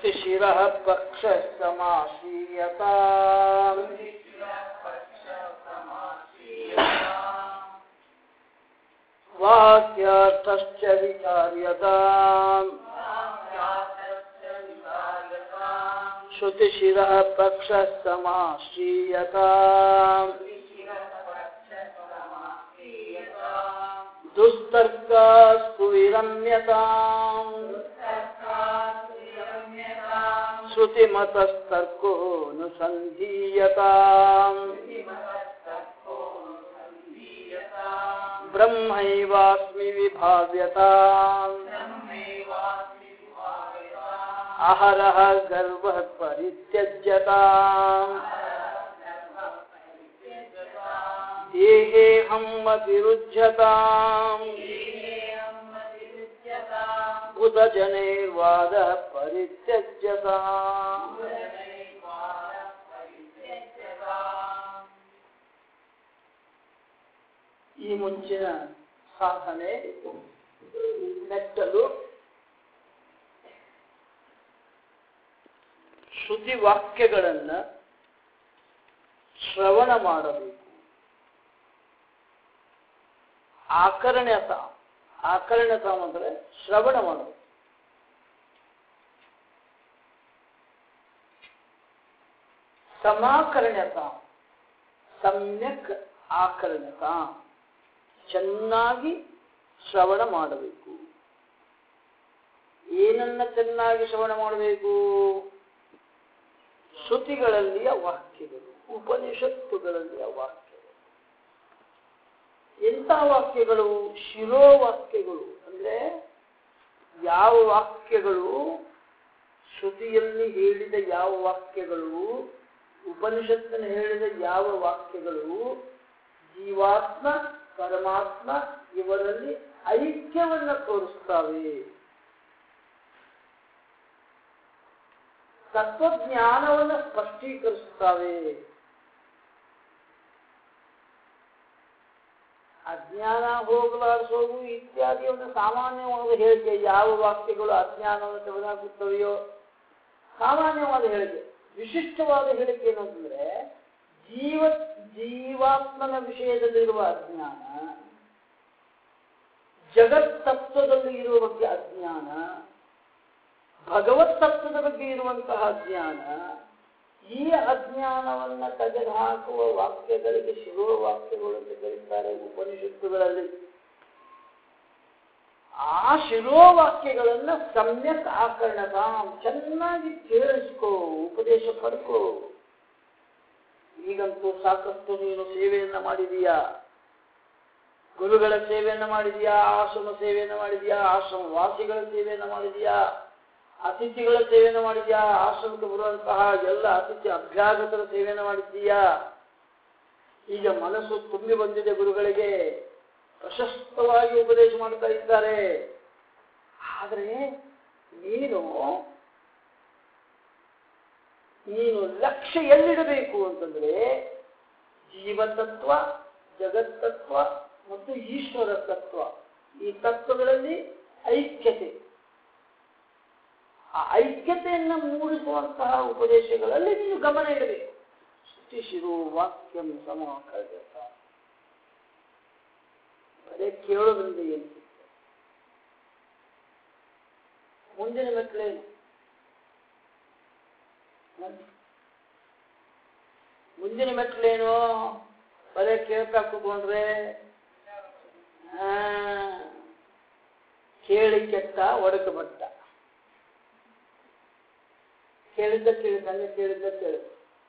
श्रुतिशिरः पक्षः समासीयता वाक्यार्थश्च विचार्यता श्रुतिशिरः पक्षः समाश्रीयता दुस्तर्कास्तु विरम्यताम् श्रुतिमतस्तर्को नुसन्धीयताम् ब्रह्मैवास्मि विभाव्यताम् अहरः गर्वः परित्यज्यताम् देहेऽहं मतिरुज्यताम् बुधजनैर्वादः परित्यज्यताम् ಈ ಮುಂಚಿನ ಸಾಧನೆ ಮೆಟ್ಟಲು ಶ್ರುತಿ ವಾಕ್ಯಗಳನ್ನ ಶ್ರವಣ ಮಾಡಬೇಕು ಆಕರ್ಣ್ಯತ ಆಕರ್ಣ್ಯತ ಅಂದ್ರೆ ಶ್ರವಣ ಮಾಡಬೇಕು ಸಮಾಕರ್ಣ್ಯತ ಸಮ್ಯಕ್ ಆಕರ್ಣ್ಯತ ಚೆನ್ನಾಗಿ ಶ್ರವಣ ಮಾಡಬೇಕು ಏನನ್ನ ಚೆನ್ನಾಗಿ ಶ್ರವಣ ಮಾಡಬೇಕು ಶ್ರುತಿಗಳಲ್ಲಿಯ ವಾಕ್ಯಗಳು ಉಪನಿಷತ್ತುಗಳಲ್ಲಿಯ ವಾಕ್ಯಗಳು ಎಂಥ ವಾಕ್ಯಗಳು ಶಿರೋವಾಕ್ಯಗಳು ಅಂದ್ರೆ ಯಾವ ವಾಕ್ಯಗಳು ಶ್ರುತಿಯಲ್ಲಿ ಹೇಳಿದ ಯಾವ ವಾಕ್ಯಗಳು ಉಪನಿಷತ್ತಿನ ಹೇಳಿದ ಯಾವ ವಾಕ್ಯಗಳು ಜೀವಾತ್ಮ ಪರಮಾತ್ಮ ಇವರಲ್ಲಿ ಐಕ್ಯವನ್ನ ತೋರಿಸ್ತವೆ ತತ್ವಜ್ಞಾನವನ್ನು ಸ್ಪಷ್ಟೀಕರಿಸುತ್ತವೆ ಅಜ್ಞಾನ ಹೋಗಲಾಡಿಸೋದು ಇತ್ಯಾದಿ ಒಂದು ಸಾಮಾನ್ಯವಾದ ಹೇಳಿಕೆ ಯಾವ ವಾಕ್ಯಗಳು ಅಜ್ಞಾನವನ್ನು ತೆಗೆದುಹಾಕುತ್ತವೆಯೋ ಸಾಮಾನ್ಯವಾದ ಹೇಳಿಕೆ ವಿಶಿಷ್ಟವಾದ ಹೇಳಿಕೆ ಏನು ಅಂತಂದ್ರೆ ಜೀವ ಜೀವಾತ್ಮನ ವಿಷಯದಲ್ಲಿರುವ ಅಜ್ಞಾನ ಜಗತ್ತತ್ವದಲ್ಲಿ ಇರುವ ಬಗ್ಗೆ ಅಜ್ಞಾನ ಭಗವತ್ ತತ್ವದ ಬಗ್ಗೆ ಇರುವಂತಹ ಅಜ್ಞಾನ ಈ ಅಜ್ಞಾನವನ್ನ ತೆಗೆದುಹಾಕುವ ವಾಕ್ಯಗಳಿಗೆ ಶಿರೋ ವಾಕ್ಯಗಳು ಅಂತ ಕರೀತಾರೆ ಉಪನಿಷತ್ತುಗಳಲ್ಲಿ ಆ ಶಿರೋವಾಕ್ಯಗಳನ್ನ ಸಮ್ಯಕ್ ಆಕರಣದ ಚೆನ್ನಾಗಿ ಕೇಳಿಸ್ಕೋ ಉಪದೇಶ ಪಡ್ಕೋ ಈಗಂತೂ ಸಾಕಷ್ಟು ನೀನು ಸೇವೆಯನ್ನ ಮಾಡಿದೀಯಾ ಗುರುಗಳ ಸೇವೆಯನ್ನ ಮಾಡಿದೀಯಾ ಆಶ್ರಮ ಸೇವೆಯನ್ನ ಮಾಡಿದೀಯಾ ಆಶ್ರಮ ವಾಸಿಗಳ ಸೇವೆಯನ್ನ ಮಾಡಿದೀಯಾ ಅತಿಥಿಗಳ ಸೇವೆಯನ್ನು ಮಾಡಿದ್ಯಾ ಆಶ್ರಮಕ್ಕೆ ಬರುವಂತಹ ಎಲ್ಲ ಅತಿಥಿ ಅಭ್ಯಾಗತರ ಸೇವೆಯನ್ನು ಮಾಡಿದ್ದೀಯಾ ಈಗ ಮನಸ್ಸು ತುಂಬಿ ಬಂದಿದೆ ಗುರುಗಳಿಗೆ ಪ್ರಶಸ್ತವಾಗಿ ಉಪದೇಶ ಮಾಡ್ತಾ ಇದ್ದಾರೆ ಆದರೆ ನೀನು ನೀನು ಲಕ್ಷ್ಯ ಎಲ್ಲಿಡಬೇಕು ಅಂತಂದ್ರೆ ಜೀವತತ್ವ ಜಗತ್ತತ್ವ ಮತ್ತು ಈಶ್ವರ ತತ್ವ ಈ ತತ್ವಗಳಲ್ಲಿ ಐಕ್ಯತೆ ಆ ಐಕ್ಯತೆಯನ್ನು ಮೂಡಿಸುವಂತಹ ಉಪದೇಶಗಳಲ್ಲಿ ನೀವು ಗಮನ ಇಡಬೇಕು ಶ್ರುತಿಶಿರು ವಾಕ್ಯಂ ಸಮಾಕರ್ಯತ ಬರೇ ಕೇಳೋದ್ರಿಂದ ಏನು ಮುಂದಿನ ಮೆಟ್ಲೇನು ಮುಂದಿನ ಮೆಟ್ಲೇನು ಬರೇ ಕೇಳ್ತಾ ಕೂತ್ಕೊಂಡ್ರೆ ಕೇಳಿ ಕೆಟ್ಟ ಒಡಕ ಬಟ್ಟ ಕೇಳಿದ್ದ ಕೇಳಿದಂಗೆ ಕೇಳಿದ್ದ ಕೇಳಿದ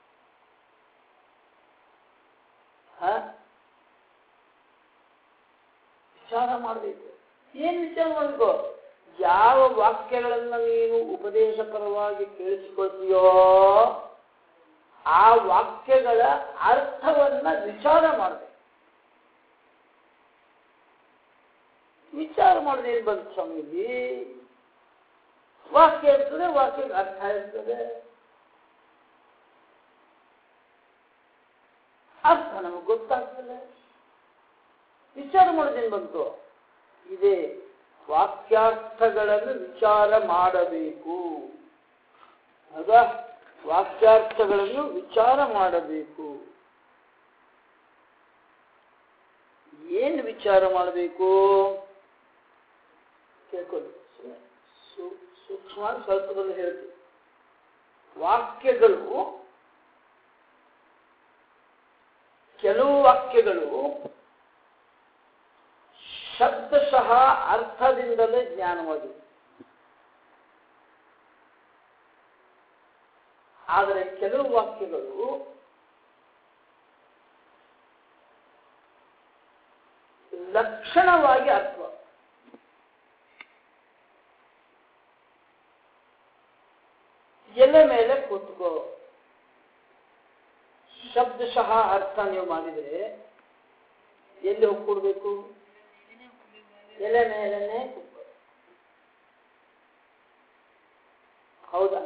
ವಿಚಾರ ಮಾಡಬೇಕು ಏನ್ ವಿಚಾರ ಮಾಡಬೇಕು ಯಾವ ವಾಕ್ಯಗಳನ್ನ ನೀನು ಉಪದೇಶ ಪರವಾಗಿ ಕೇಳಿಸಿಕೊಳ್ತೀಯೋ ಆ ವಾಕ್ಯಗಳ ಅರ್ಥವನ್ನ ವಿಚಾರ ಮಾಡಬೇಕು ವಿಚಾರ ಮಾಡಿದ್ರೆ ಏನ್ ಬಂತು ಸ್ವಾಮೀಜಿ ವಾಕ್ಯ ಇರ್ತದೆ ವಾಕ್ಯಕ್ಕೆ ಅರ್ಥ ಇರ್ತದೆ ಅರ್ಥ ನಮಗೆ ಗೊತ್ತಾಗ್ತದೆ ವಿಚಾರ ಮಾಡೋದೇನು ಬಂತು ಇದೇ ವಾಕ್ಯಾರ್ಥಗಳನ್ನು ವಿಚಾರ ಮಾಡಬೇಕು ಆಗ ವಾಕ್ಯಾರ್ಥಗಳನ್ನು ವಿಚಾರ ಮಾಡಬೇಕು ಏನು ವಿಚಾರ ಮಾಡಬೇಕು ಕೇಳ್ಕೊಳ್ಳಿ ಸುಮ್ನೆ ಸೂ- ಸೂಕ್ಷ್ಮ ಸ್ವಲ್ಪದಲ್ಲಿ ಹೇಳ್ತೀವಿ ವಾಕ್ಯಗಳು ಕೆಲವು ವಾಕ್ಯಗಳು ಶಬ್ದಶಃ ಅರ್ಥದಿಂದಲೇ ಜ್ಞಾನವಾಗಿದೆ ಆದರೆ ಕೆಲವು ವಾಕ್ಯಗಳು ಲಕ್ಷಣವಾಗಿ ಅರ್ಥ ಎಲೆ ಮೇಲೆ ಕೂತ್ಕೋ ಶಬ್ದಶಃ ಅರ್ಥ ನೀವು ಮಾಡಿದರೆ ಎಲ್ಲಿ ಹೋಗಿ ಕೂಡ್ಬೇಕು ಎಲೆ ಮೇಲೆನೆ ಕೂತ್ಕೋ ಹೌದಾ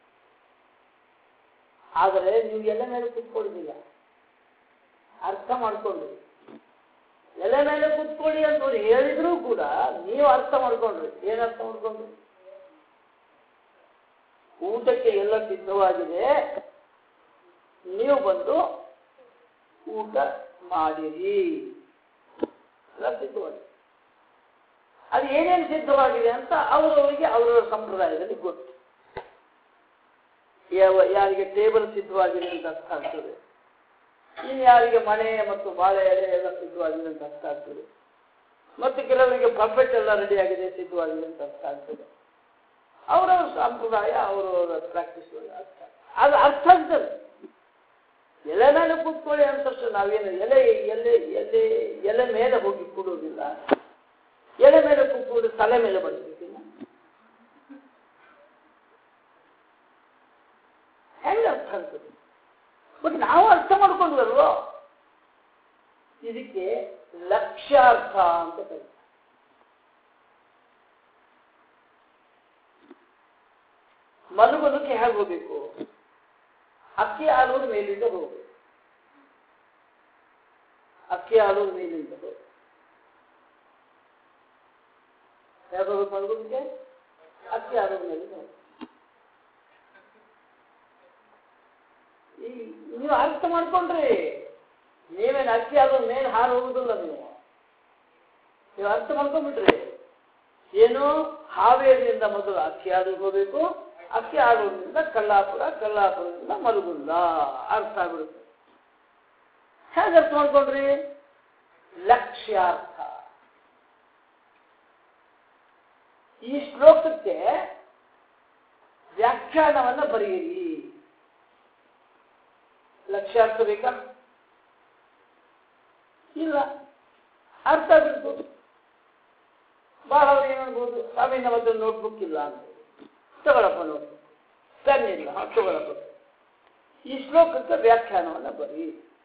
ಆದರೆ ನೀವು ಎಲೆ ಮೇಲೆ ಕೂತ್ಕೊಳ್ಳೋದಿಲ್ಲ ಅರ್ಥ ಮಾಡ್ಕೊಂಡ್ರಿ ಎಲೆ ಮೇಲೆ ಕೂತ್ಕೊಳ್ಳಿ ಅಂತ ಅವ್ರು ಹೇಳಿದ್ರು ಕೂಡ ನೀವು ಅರ್ಥ ಮಾಡ್ಕೊಂಡ್ರಿ ಏನ್ ಅರ್ಥ ಮಾಡ್ಕೊಂಡ್ರಿ ಊಟಕ್ಕೆ ಎಲ್ಲ ಸಿದ್ಧವಾಗಿದೆ ನೀವು ಬಂದು ಊಟ ಮಾಡಿರಿ ಎಲ್ಲ ಸಿದ್ಧವಾಗಿದೆ ಅದು ಏನೇನು ಸಿದ್ಧವಾಗಿದೆ ಅಂತ ಅವರವರಿಗೆ ಅವರವರ ಸಂಪ್ರದಾಯದಲ್ಲಿ ಗೊತ್ತು ಯಾವ ಯಾರಿಗೆ ಟೇಬಲ್ ಸಿದ್ಧವಾಗಿದೆ ಅಂತ ಅರ್ಥ ಆಗ್ತದೆ ಇನ್ನು ಯಾರಿಗೆ ಮನೆ ಮತ್ತು ಬಾಳೆ ಎಲೆ ಎಲ್ಲ ಸಿದ್ಧವಾಗಿದೆ ಅಂತ ಅರ್ಥ ಆಗ್ತದೆ ಮತ್ತು ಕೆಲವರಿಗೆ ಪರ್ಫೆಕ್ಟ್ ಎಲ್ಲ ರೆಡಿ ಆಗಿದೆ ಸಿದ್ಧವಾಗಿದೆ ಅಂತ ಅರ್ಥ ಆಗ್ತದೆ ಅವರವರ ಸಂಪ್ರದಾಯ ಅವರವರ ಪ್ರಾಕ್ಟೀಸ್ ಅರ್ಥ ಅದು ಅರ್ಥ ಆಗ್ತದೆ ಎಲೆ ಮೇಲೆ ಕೂತ್ಕೊಳ್ಳಿ ಅಂತ ತಕ್ಷಣ ನಾವೇನು ಎಲೆ ಎಲೆ ಎಲೆ ಎಲೆ ಮೇಲೆ ಹೋಗಿ ಕೂಡೋದಿಲ್ಲ ಎಲೆ ಮೇಲೆ ಕೂತ್ಕೊಂಡು ತಲೆ ಮೇಲೆ ಬಡಿಸ್ಬೇಕಿಲ್ಲ ಹೆಂಗೆ ಅರ್ಥ ಆಗ್ತದೆ ಬಟ್ ನಾವು ಅರ್ಥ ಮಾಡ್ಕೊಂಡ್ವಲ್ವೋ ಇದಕ್ಕೆ ಲಕ್ಷ್ಯಾರ್ಥ ಅಂತ ಕರೀತಾರೆ ಮಲಗೋದಕ್ಕೆ ಹೇಗೆ ಹೋಗ್ಬೇಕು ಅಕ್ಕಿ ಆಲೂರು ಮೇಲಿಂದ ಹೋಗ್ಬೇಕು ಅಕ್ಕಿ ಆಲೂರು ಮೇಲಿಂದ ಹೋಗ್ಬೇಕು ಹೇಗೆ ಹೋಗ್ಬೇಕು ಮಲಗೋದಕ್ಕೆ ಅಕ್ಕಿ ಆಲೂರು ಮೇಲಿಂದ ಹೋಗ್ಬೇಕು ಈ ನೀವು ಅರ್ಥ ಮಾಡ್ಕೊಂಡ್ರಿ ನೀವೇನು ಅಕ್ಕಿ ಆಲೂರು ಮೇಲೆ ಹಾರು ಹೋಗುದಿಲ್ಲ ನೀವು ನೀವು ಅರ್ಥ ಮಾಡ್ಕೊಂಡ್ಬಿಟ್ರಿ ಏನು ಹಾವೇರಿಯಿಂದ ಮೊದಲು ಅಕ್ಕಿ ಆಲೂರು ಹೋಗ್ಬೇಕು ಅಕ್ಕಿ ಆಲೂರಿನಿಂದ ಕಲ್ಲಾಪುರ ಕಲ್ಲಾಪುರದಿಂದ ಮಲಗುಲ್ಲ ಅರ್ಥ ಆಗ್ಬಿಡುತ್ತೆ ಹೇಗೆ ಅರ್ಥ ಮಾಡ್ಕೊಂಡ್ರಿ ಲಕ್ಷ್ಯಾರ್ಥ ಈ ಶ್ಲೋಕಕ್ಕೆ ವ್ಯಾಖ್ಯಾನವನ್ನ ಬರೆಯಿರಿ ಲಕ್ಷ್ಯಾರ್ಥ ಬೇಕಾ ಇಲ್ಲ ಅರ್ಥ ಬಿಡ್ಬೋದು ಬಹಳ ಅವ್ರು ಏನನ್ಬೋದು ಸ್ವಾಮಿ ನಮ್ಮ ಹತ್ರ ನೋಟ್ಬುಕ್ ಇಲ್ಲ ಅಂತ ತಗೊಳಪ್ಪ ನೋಟ್ಬುಕ್ ಪೆನ್ ಇಲ್ಲ ಹಾ, ತಗೊಳಪ್ಪ ಈ ಶ್ಲೋಕಕ್ಕೆ ವ್ಯಾಖ್ಯಾನವನ್ನ ಬರಿ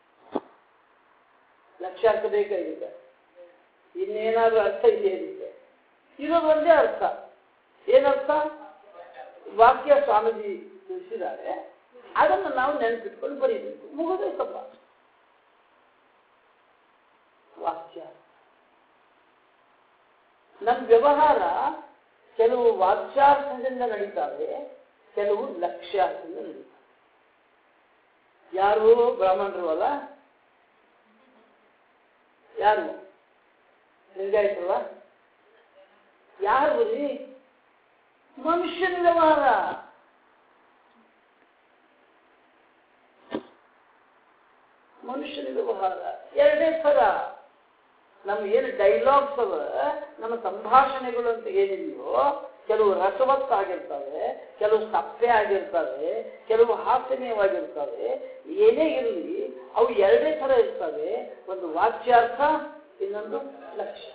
ಲಕ್ಷ್ಯಾರ್ಥ ಬೇಕಾಗಿದೆ ಇನ್ನೇನಾದ್ರೂ ಅರ್ಥ ಇದೆಯೇನಿದೆ ಇರೋದು ಒಂದೇ ಅರ್ಥ ಏನರ್ಥ ವಾಕ್ಯ ಸ್ವಾಮೀಜಿ ತಿಳಿಸಿದ್ದಾರೆ ಅದನ್ನು ನಾವು ನೆನಪಿಟ್ಕೊಂಡು ಬರೀಬೇಕು ಮುಗಿದೋಯ್ತಪ್ಪ ವಾಕ್ಯ ನಮ್ಮ ವ್ಯವಹಾರ ಕೆಲವು ವಾಚ್ಯಾರ್ಥದಿಂದ ನಡೀತಾವೆ ಕೆಲವು ಲಕ್ಷ್ಯಾರ್ಥದಿಂದ ನಡೀತಾವೆ ಯಾರು ಬ್ರಾಹ್ಮಣರು ಅಲ್ಲ ಯಾರು ಲಿಂಗಾಯತಲ್ಲ ಯಾರು ರೀ ಮನುಷ್ಯನ ವ್ಯವಹಾರ ಮನುಷ್ಯನ ವ್ಯವಹಾರ ಎರಡೇ ಥರ ನಮ್ಮ ಏನು ಡೈಲಾಗ್ಸ್ ಅವ ನಮ್ಮ ಸಂಭಾಷಣೆಗಳು ಅಂತ ಏನಿದೆಯೋ ಕೆಲವು ರಸವತ್ತಾಗಿರ್ತವೆ ಕೆಲವು ಸಪ್ಪೆ ಆಗಿರ್ತವೆ ಕೆಲವು ಹಾಸ್ಯಮಯವಾಗಿರ್ತವೆ ಏನೇ ಇರಲಿ ಅವು ಎರಡೇ ಥರ ಇರ್ತವೆ ಒಂದು ವಾಚ್ಯಾರ್ಥ ಇನ್ನೊಂದು ಲಕ್ಷ್ಯ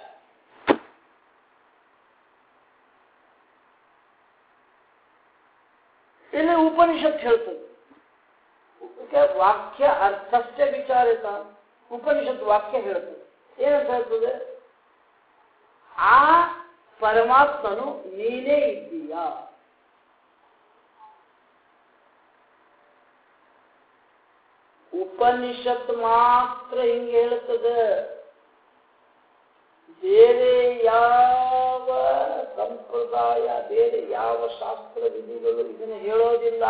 ಇಲ್ಲಿ ಉಪನಿಷತ್ ಹೇಳ್ತದೆ ಇದಕ್ಕೆ ವಾಕ್ಯ ಅರ್ಥಸ್ಥೆ ವಿಚಾರಿತ ಉಪನಿಷತ್ ವಾಕ್ಯ ಹೇಳ್ತದೆ ಏನಂತ ಹೇಳ್ತದೆ ಆ ಪರಮಾತ್ಮನು ನೀನೇ ಇದ್ದೀಯಾ ಉಪನಿಷತ್ ಮಾತ್ರ ಹಿಂಗೆ ಹೇಳ್ತದೆ ಬೇರೆ ಯಾವ ಸಂಪ್ರದಾಯ ಬೇರೆ ಯಾವ ಶಾಸ್ತ್ರ ವಿಧಿಗಳು ಇದನ್ನು ಹೇಳೋದಿಲ್ಲ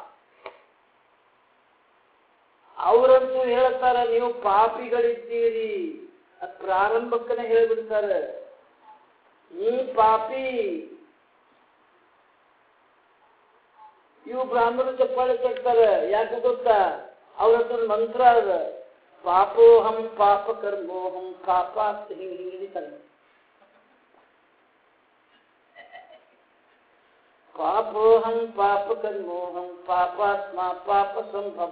ಅವರಂತೂ ಹೇಳ್ತಾರ ನೀವು ಪಾಪಿಗಳಿದ್ದೀರಿ ಅದ್ ಪ್ರಾರಂಭಕ್ಕನೆ ಹೇಳ್ಬಿಡ್ತಾರೆ ನೀ ಪಾಪಿ ಇವು ಬ್ರಾಹ್ಮಣರು ಚಪ್ಪಾಳೆ ತಟ್ತಾರೆ ಯಾಕೆ ಗೊತ್ತಾ ಅವ್ರ ಹತ್ರ ಮಂತ್ರ ಅದ ಪಾಪೋಹಂ ಪಾಪ ಕರ್ಮೋಹಂ ಪಾಪ ಅಂತ ಹಿಂಗೆ ಹಿಂಗೆ ಹಿಡಿತಾನೆ ಪಾಪೋಹಂ ಪಾಪ ಕರ್ಮೋಹಂ ಪಾಪಾತ್ಮ ಪಾಪ ಸಂಭವ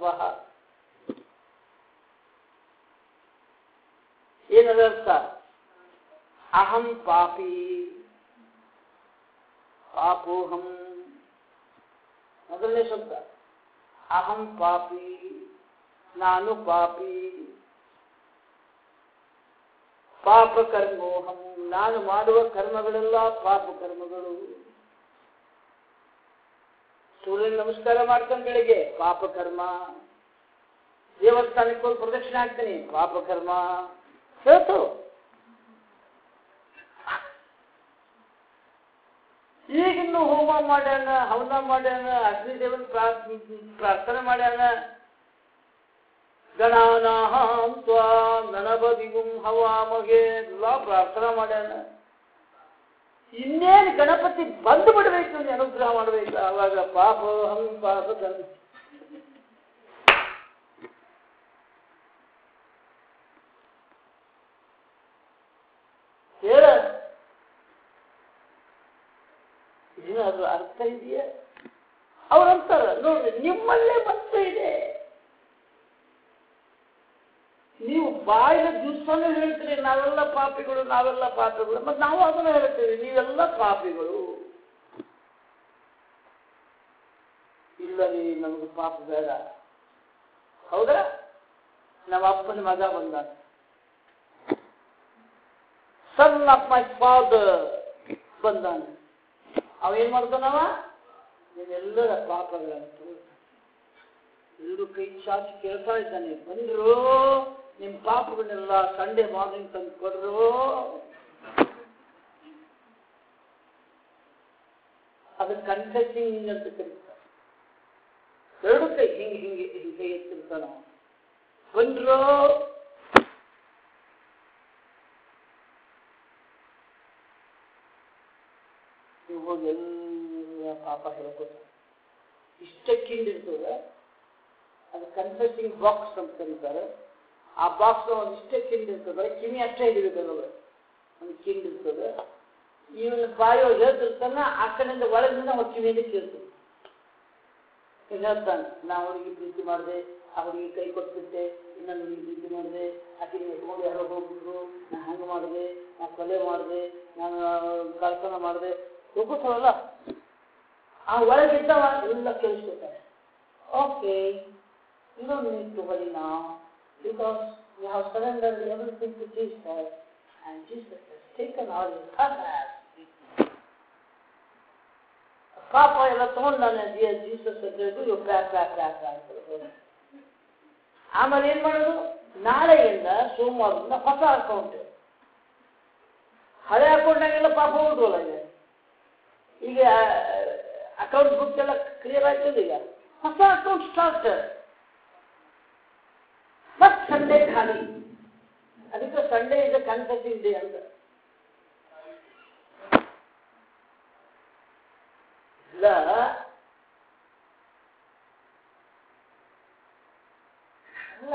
ಏನದರ್ಥ ಅಹಂ ಪಾಪಿ ಪಾಪೋಹಂ ಮೊದಲನೇ ಶಬ್ದ ಅಹಂ ಪಾಪಿ ನಾನು ಪಾಪಿ ಪಾಪ ಕರ್ಮೋಹಂ ನಾನು ಮಾಡುವ ಕರ್ಮಗಳೆಲ್ಲ ಪಾಪ ಕರ್ಮಗಳು ಸೂರ್ಯನ ನಮಸ್ಕಾರ ಮಾಡ್ತಾನೆ ಬೆಳಿಗ್ಗೆ ಪಾಪ ಕರ್ಮ ದೇವಸ್ಥಾನಕ್ಕೆ ಹೋಗಿ ಪ್ರದಕ್ಷಿಣೆ ಹಾಕ್ತೀನಿ ಪಾಪ ಕರ್ಮ ಹೇಳ್ತು ಈಗಿನ್ನು ಹೋಮ ಮಾಡ್ಯಾನ ಹವನ ಮಾಡ್ಯಾನ ಅಗ್ನಿದೇವನ್ ಪ್ರಾರ್ಥನೆ ಮಾಡ್ಯಾನ ಗಣಾನಾಹಂ ತ್ವಾ ಗಣಪತಿಗುಂ ಹವಾಮಗೆ ಎಲ್ಲ ಪ್ರಾರ್ಥನೆ ಮಾಡ್ಯಾನ ಇನ್ನೇನು ಗಣಪತಿ ಬಂದು ಬಿಡಬೇಕು ನೀನು ಅನುಗ್ರಹ ಮಾಡಬೇಕು ಅವಾಗ ಪಾಪ ಹಂ ಪಾಪ ಕರ್ಮ ಹೇಳ ಏನಾದ್ರು ಅರ್ಥ ಇದೆಯಾ ಅವ್ರಂತಾರ ನೋಡ್ರಿ ನಿಮ್ಮಲ್ಲೇ ಮತ್ತೆ ಇದೆ ನೀವು ಬಾಯಿನ ದಿವಸನೂ ಹೇಳ್ತೀರಿ ನಾವೆಲ್ಲ ಪಾಪಿಗಳು ನಾವೆಲ್ಲ ಪಾಪಿಗಳು ಮತ್ತೆ ನಾವು ಅದನ್ನ ಹೇಳ್ತೀವಿ ನೀವೆಲ್ಲ ಪಾಪಿಗಳು ಇಲ್ಲ ರೀ ನಮಗೆ ಪಾಪ ಬೇಡ ಹೌದಾ ನಮ್ಮ ಅಪ್ಪನ ಮಗ ಬಂದ ಸನ್ ಆಫ್ ಮೈ ಫಾದರ್ ಬಂದಾನೆ ಅವ ಏನ್ ಮಾಡ್ತಾನವ ನೀವೆಲ್ಲರ ಪಾಪಗಳನ್ನು ಎರಡು ಕೈ ಚಾಚಿ ಕೇಳ್ತಾ ಇದ್ದಾನೆ ಬಂದ್ರು ನಿಮ್ ಪಾಪಗಳನ್ನೆಲ್ಲ ಸಂಡೇ ಮಾರ್ನಿಂಗ್ ತಂದು ಕೊಡ್ರು ಅದು ಕನ್ಫೆಸಿಂಗ್ ಅಂತ ಕರೀತಾರೆ ಎರಡು ಕೈ ಹಿಂಗೆ ಹಿಂಗೆ ಹಿಂಗೆ ಕೈ ಎತ್ತಿರ್ತಾನ ಬಂದ್ರು ನೀವು ಹೋಗಿ ಎಲ್ಲ ಪಾಪ ಹೇಳ್ಕೊತ ಇಷ್ಟಕ್ಕಿಂಡಿರ್ತದೆ ಅದು ಕನ್ಫೆಸಿಂಗ್ ಬಾಕ್ಸ್ ಅಂತ ಕರೀತಾರೆ ಆ ಬಾಕ್ಸ್ ಒಂದು ಇಷ್ಟೇ ಕಿಂಡ್ ಇರ್ತದೆ ಕಿವಿ ಅಷ್ಟೇ ಹಿಡಿಬೇಕಲ್ಲ ಒಂದು ಕಿಂಡ್ ಇರ್ತದೆ ಇವನ ಬಾಯಿ ಹೇಳ್ತಿರ್ತಾನ ಆ ಕಡೆಯಿಂದ ಒಳಗಿಂದ ಅವ್ರ ಕಿವಿಯಿಂದ ಕೇಳ್ತದೆ ಈಗ ಹೇಳ್ತಾನೆ ನಾ ಅವರಿಗೆ ಪ್ರೀತಿ ಮಾಡಿದೆ ಆ ಹುಡುಗಿ ಕೈ ಕೊಟ್ಬಿಟ್ಟೆ ಇನ್ನೊಂದು ಹುಡುಗಿ ಪ್ರೀತಿ ಮಾಡಿದೆ ಆಕೆ ಎತ್ಕೊಂಡು ಯಾರೋ ಹೋಗ್ಬಿಟ್ರು ನಾ ಹಂಗೆ ಮಾಡಿದೆ ನಾ ಕೊಲೆ ಮಾಡಿದೆ ನಾನು ಕಳ್ತನ ಮಾಡಿದೆ ಹೋಗ್ಬಿಡ್ತಾವಲ್ಲ ಆ ಒಳಗಿದ್ದವ ಎಲ್ಲ ಕೇಳಿಸ್ಕೊತಾರೆ okay you don't need to worry now because you have surrendered everything to Jesus and Jesus has taken all your past. ಪಾಪ ಎಲ್ಲ ತಗೊಂಡು ನಾನು ಜೀಸಸ್ ಹೇಳಿದ್ರು ಇವ್ ಪ್ಯಾಕ್ ಪ್ಯಾಕ್ ಪ್ಯಾಕ್ ಅಂತ ಆಮೇಲೆ ಏನ್ ಮಾಡೋದು ನಾಳೆಯಿಂದ ಸೋಮವಾರದಿಂದ ಹೊಸ ಅಕೌಂಟ್ ಹಳೆ ಅಕೌಂಟ್ನಾಗೆಲ್ಲ ಪಾಪ ಹೋದ್ವಲ್ಲ ಈಗ ಈಗ ಅಕೌಂಟ್ ಬುಕ್ ಎಲ್ಲ ಕ್ಲಿಯರ್ ಆಯ್ತದ ಈಗ ಹೊಸ ಅಕೌಂಟ್ ಸ್ಟಾರ್ಟ್ ಮತ್ ಸಂಡೇ ಖಾಲಿ ಅದಕ್ಕೆ ಸಂಡೇ ಇಸ್ ಕನ್ಫೆಸಿಂಗ್ ಡೇ ಅಂತ ಇಲ್ಲ ಅಲ್ಲ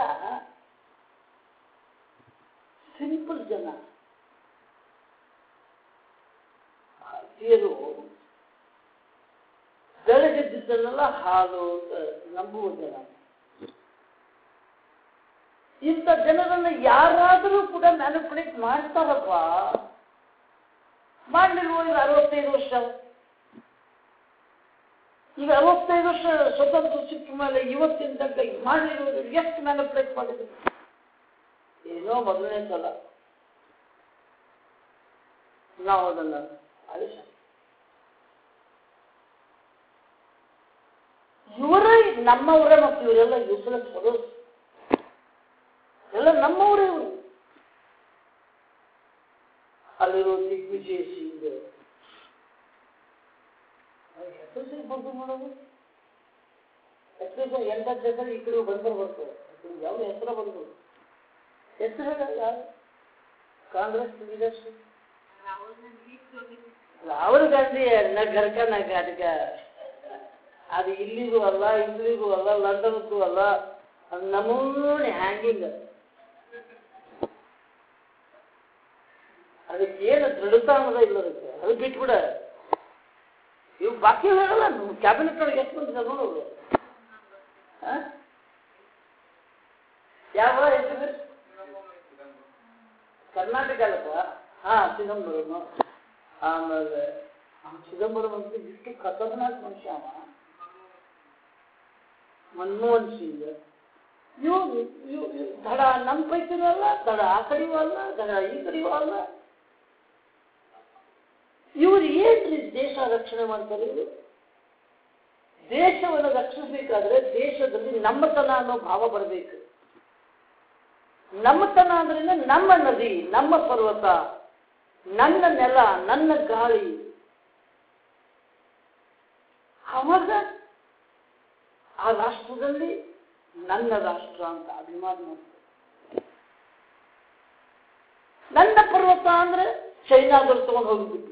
ಸಿಂಪಲ್ ಜನ ಭಾರತೀಯರು ಬೆಳಗಿದ್ದನ್ನೆಲ್ಲ ಹಾಲು ಅಂತ ನಂಬುವ ಜನ ಇಂಥ ಜನರನ್ನ ಯಾರಾದರೂ ಕೂಡ ಮ್ಯಾನಿಪುಲೇಟ್ ಮಾಡ್ತಾರಪ್ಪ ಮಾಡಲಿಲ್ವೋ ಈಗ ಅರವತ್ತೈದು ವರ್ಷ ಈಗ ಅರವತ್ತೈದು ವರ್ಷ ಸ್ವತಂತ್ರ ಸಿಕ್ಕ ಮೇಲೆ ಇವತ್ತಿನ ತನಕ ಮಾಡಲಿರುವುದು ಎಷ್ಟು ಮ್ಯಾನಿಪುಲೇಟ್ ಮಾಡಿದ್ರು ಏನೋ ಮೊದಲನೇ ಸಲ ನಾವು ಅದನ್ನ ಆಲಿಸ ಇವರೇ ನಮ್ಮವರೇ ಮತ್ತು ಇವರೆಲ್ಲ ಯೂಸ್ಲೆಸ್ ಫೆಲೋಸ್ ಎಲ್ಲ ನಮ್ಮವರೇ ಇವರು ವಿಜಯ್ ಸಿಂಗ್ ಹೆಸರು ಸರಿ ಬಂದು ಮಾಡೋದು ಹೆಸರು ಎಂಟ ಹೆಸರು ಈ ಕಡೆ ಬಂದ್ರೆ ಬರ್ತದೆ ಯಾವ ಹೆಸರು ಬಂದು ಹೆಸರು ಯಾವ ಕಾಂಗ್ರೆಸ್ ಲೀಡರ್ಶಿಪ್ ರಾಹುಲ್ ಗಾಂಧಿ ನ ಘರ್ಕನಾಗ ಅದಕ್ಕೆ ಅದು ಇಲ್ಲಿಗೂ ಅಲ್ಲ ಇಲ್ಲಿಗೂ ಅಲ್ಲ ಲಂಡನ್ಗೂ ಅಲ್ಲ ಅದು ನಮೂನೆ ಹ್ಯಾಂಗಿಂಗ್ ಅದಕ್ಕೆ ಏನು ದೃಢತಾ ಅನ್ನೋದ ಇಲ್ಲ ಅದಕ್ಕೆ ಅದು ಬಿಟ್ಬಿಡ ಇವು ಬಾಕಿ ಹೇಳಲ್ಲ ಕ್ಯಾಬಿನೆಟ್ ಒಳಗೆ ಎಷ್ಟು ಮಂದಿ ಇದಾರೆ ನೋಡು ಆ? ಯಾವ ಹೆಸರು ಕರ್ನಾಟಕ ಅಲ್ಲಪ್ಪ ಹಾ ಚಿದಂಬರಂ ಆಮೇಲೆ ಆ ಚಿದಂಬರಂ ಅಂತ ಇಷ್ಟು ಖತರ್ನಾಕ್ ಮನುಷ್ಯ ಅವ ಮನಮೋಹನ್ ಸಿಂಗ್ ಇವು ಇವು ಇವು ದಡ ನಮ್ಮ ಪೈಕಿನೂ ಅಲ್ಲ ದಡ ಆ ಕಡೆಯೂ ಅಲ್ಲ ದಡ ಈ ಕಡೆಯೂ ಅಲ್ಲ ಇವ್ರು ಏನ್ರಿ ದೇಶ ರಕ್ಷಣೆ ಮಾಡ್ತಾರೆ ಇವರು ದೇಶವನ್ನು ರಕ್ಷಿಸಬೇಕಾದ್ರೆ ದೇಶದಲ್ಲಿ ನಮ್ಮತನ ಅನ್ನೋ ಭಾವ ಬರಬೇಕು ನಮ್ಮತನ ಅಂದ್ರೆ ನಮ್ಮ ನದಿ ನಮ್ಮ ಪರ್ವತ ನನ್ನ ನೆಲ ನನ್ನ ಗಾಳಿ ಅವಾಗ ಆ ರಾಷ್ಟ್ರದಲ್ಲಿ ನನ್ನ ರಾಷ್ಟ್ರ ಅಂತ ಅಭಿಮಾನ ಮಾಡ್ತಾರೆ ನನ್ನ ಪರ್ವತ ಅಂದ್ರೆ ಚೈನಾದವ್ರು ತಗೊಂಡು ಹೋಗಿಬಿಟ್ವಿ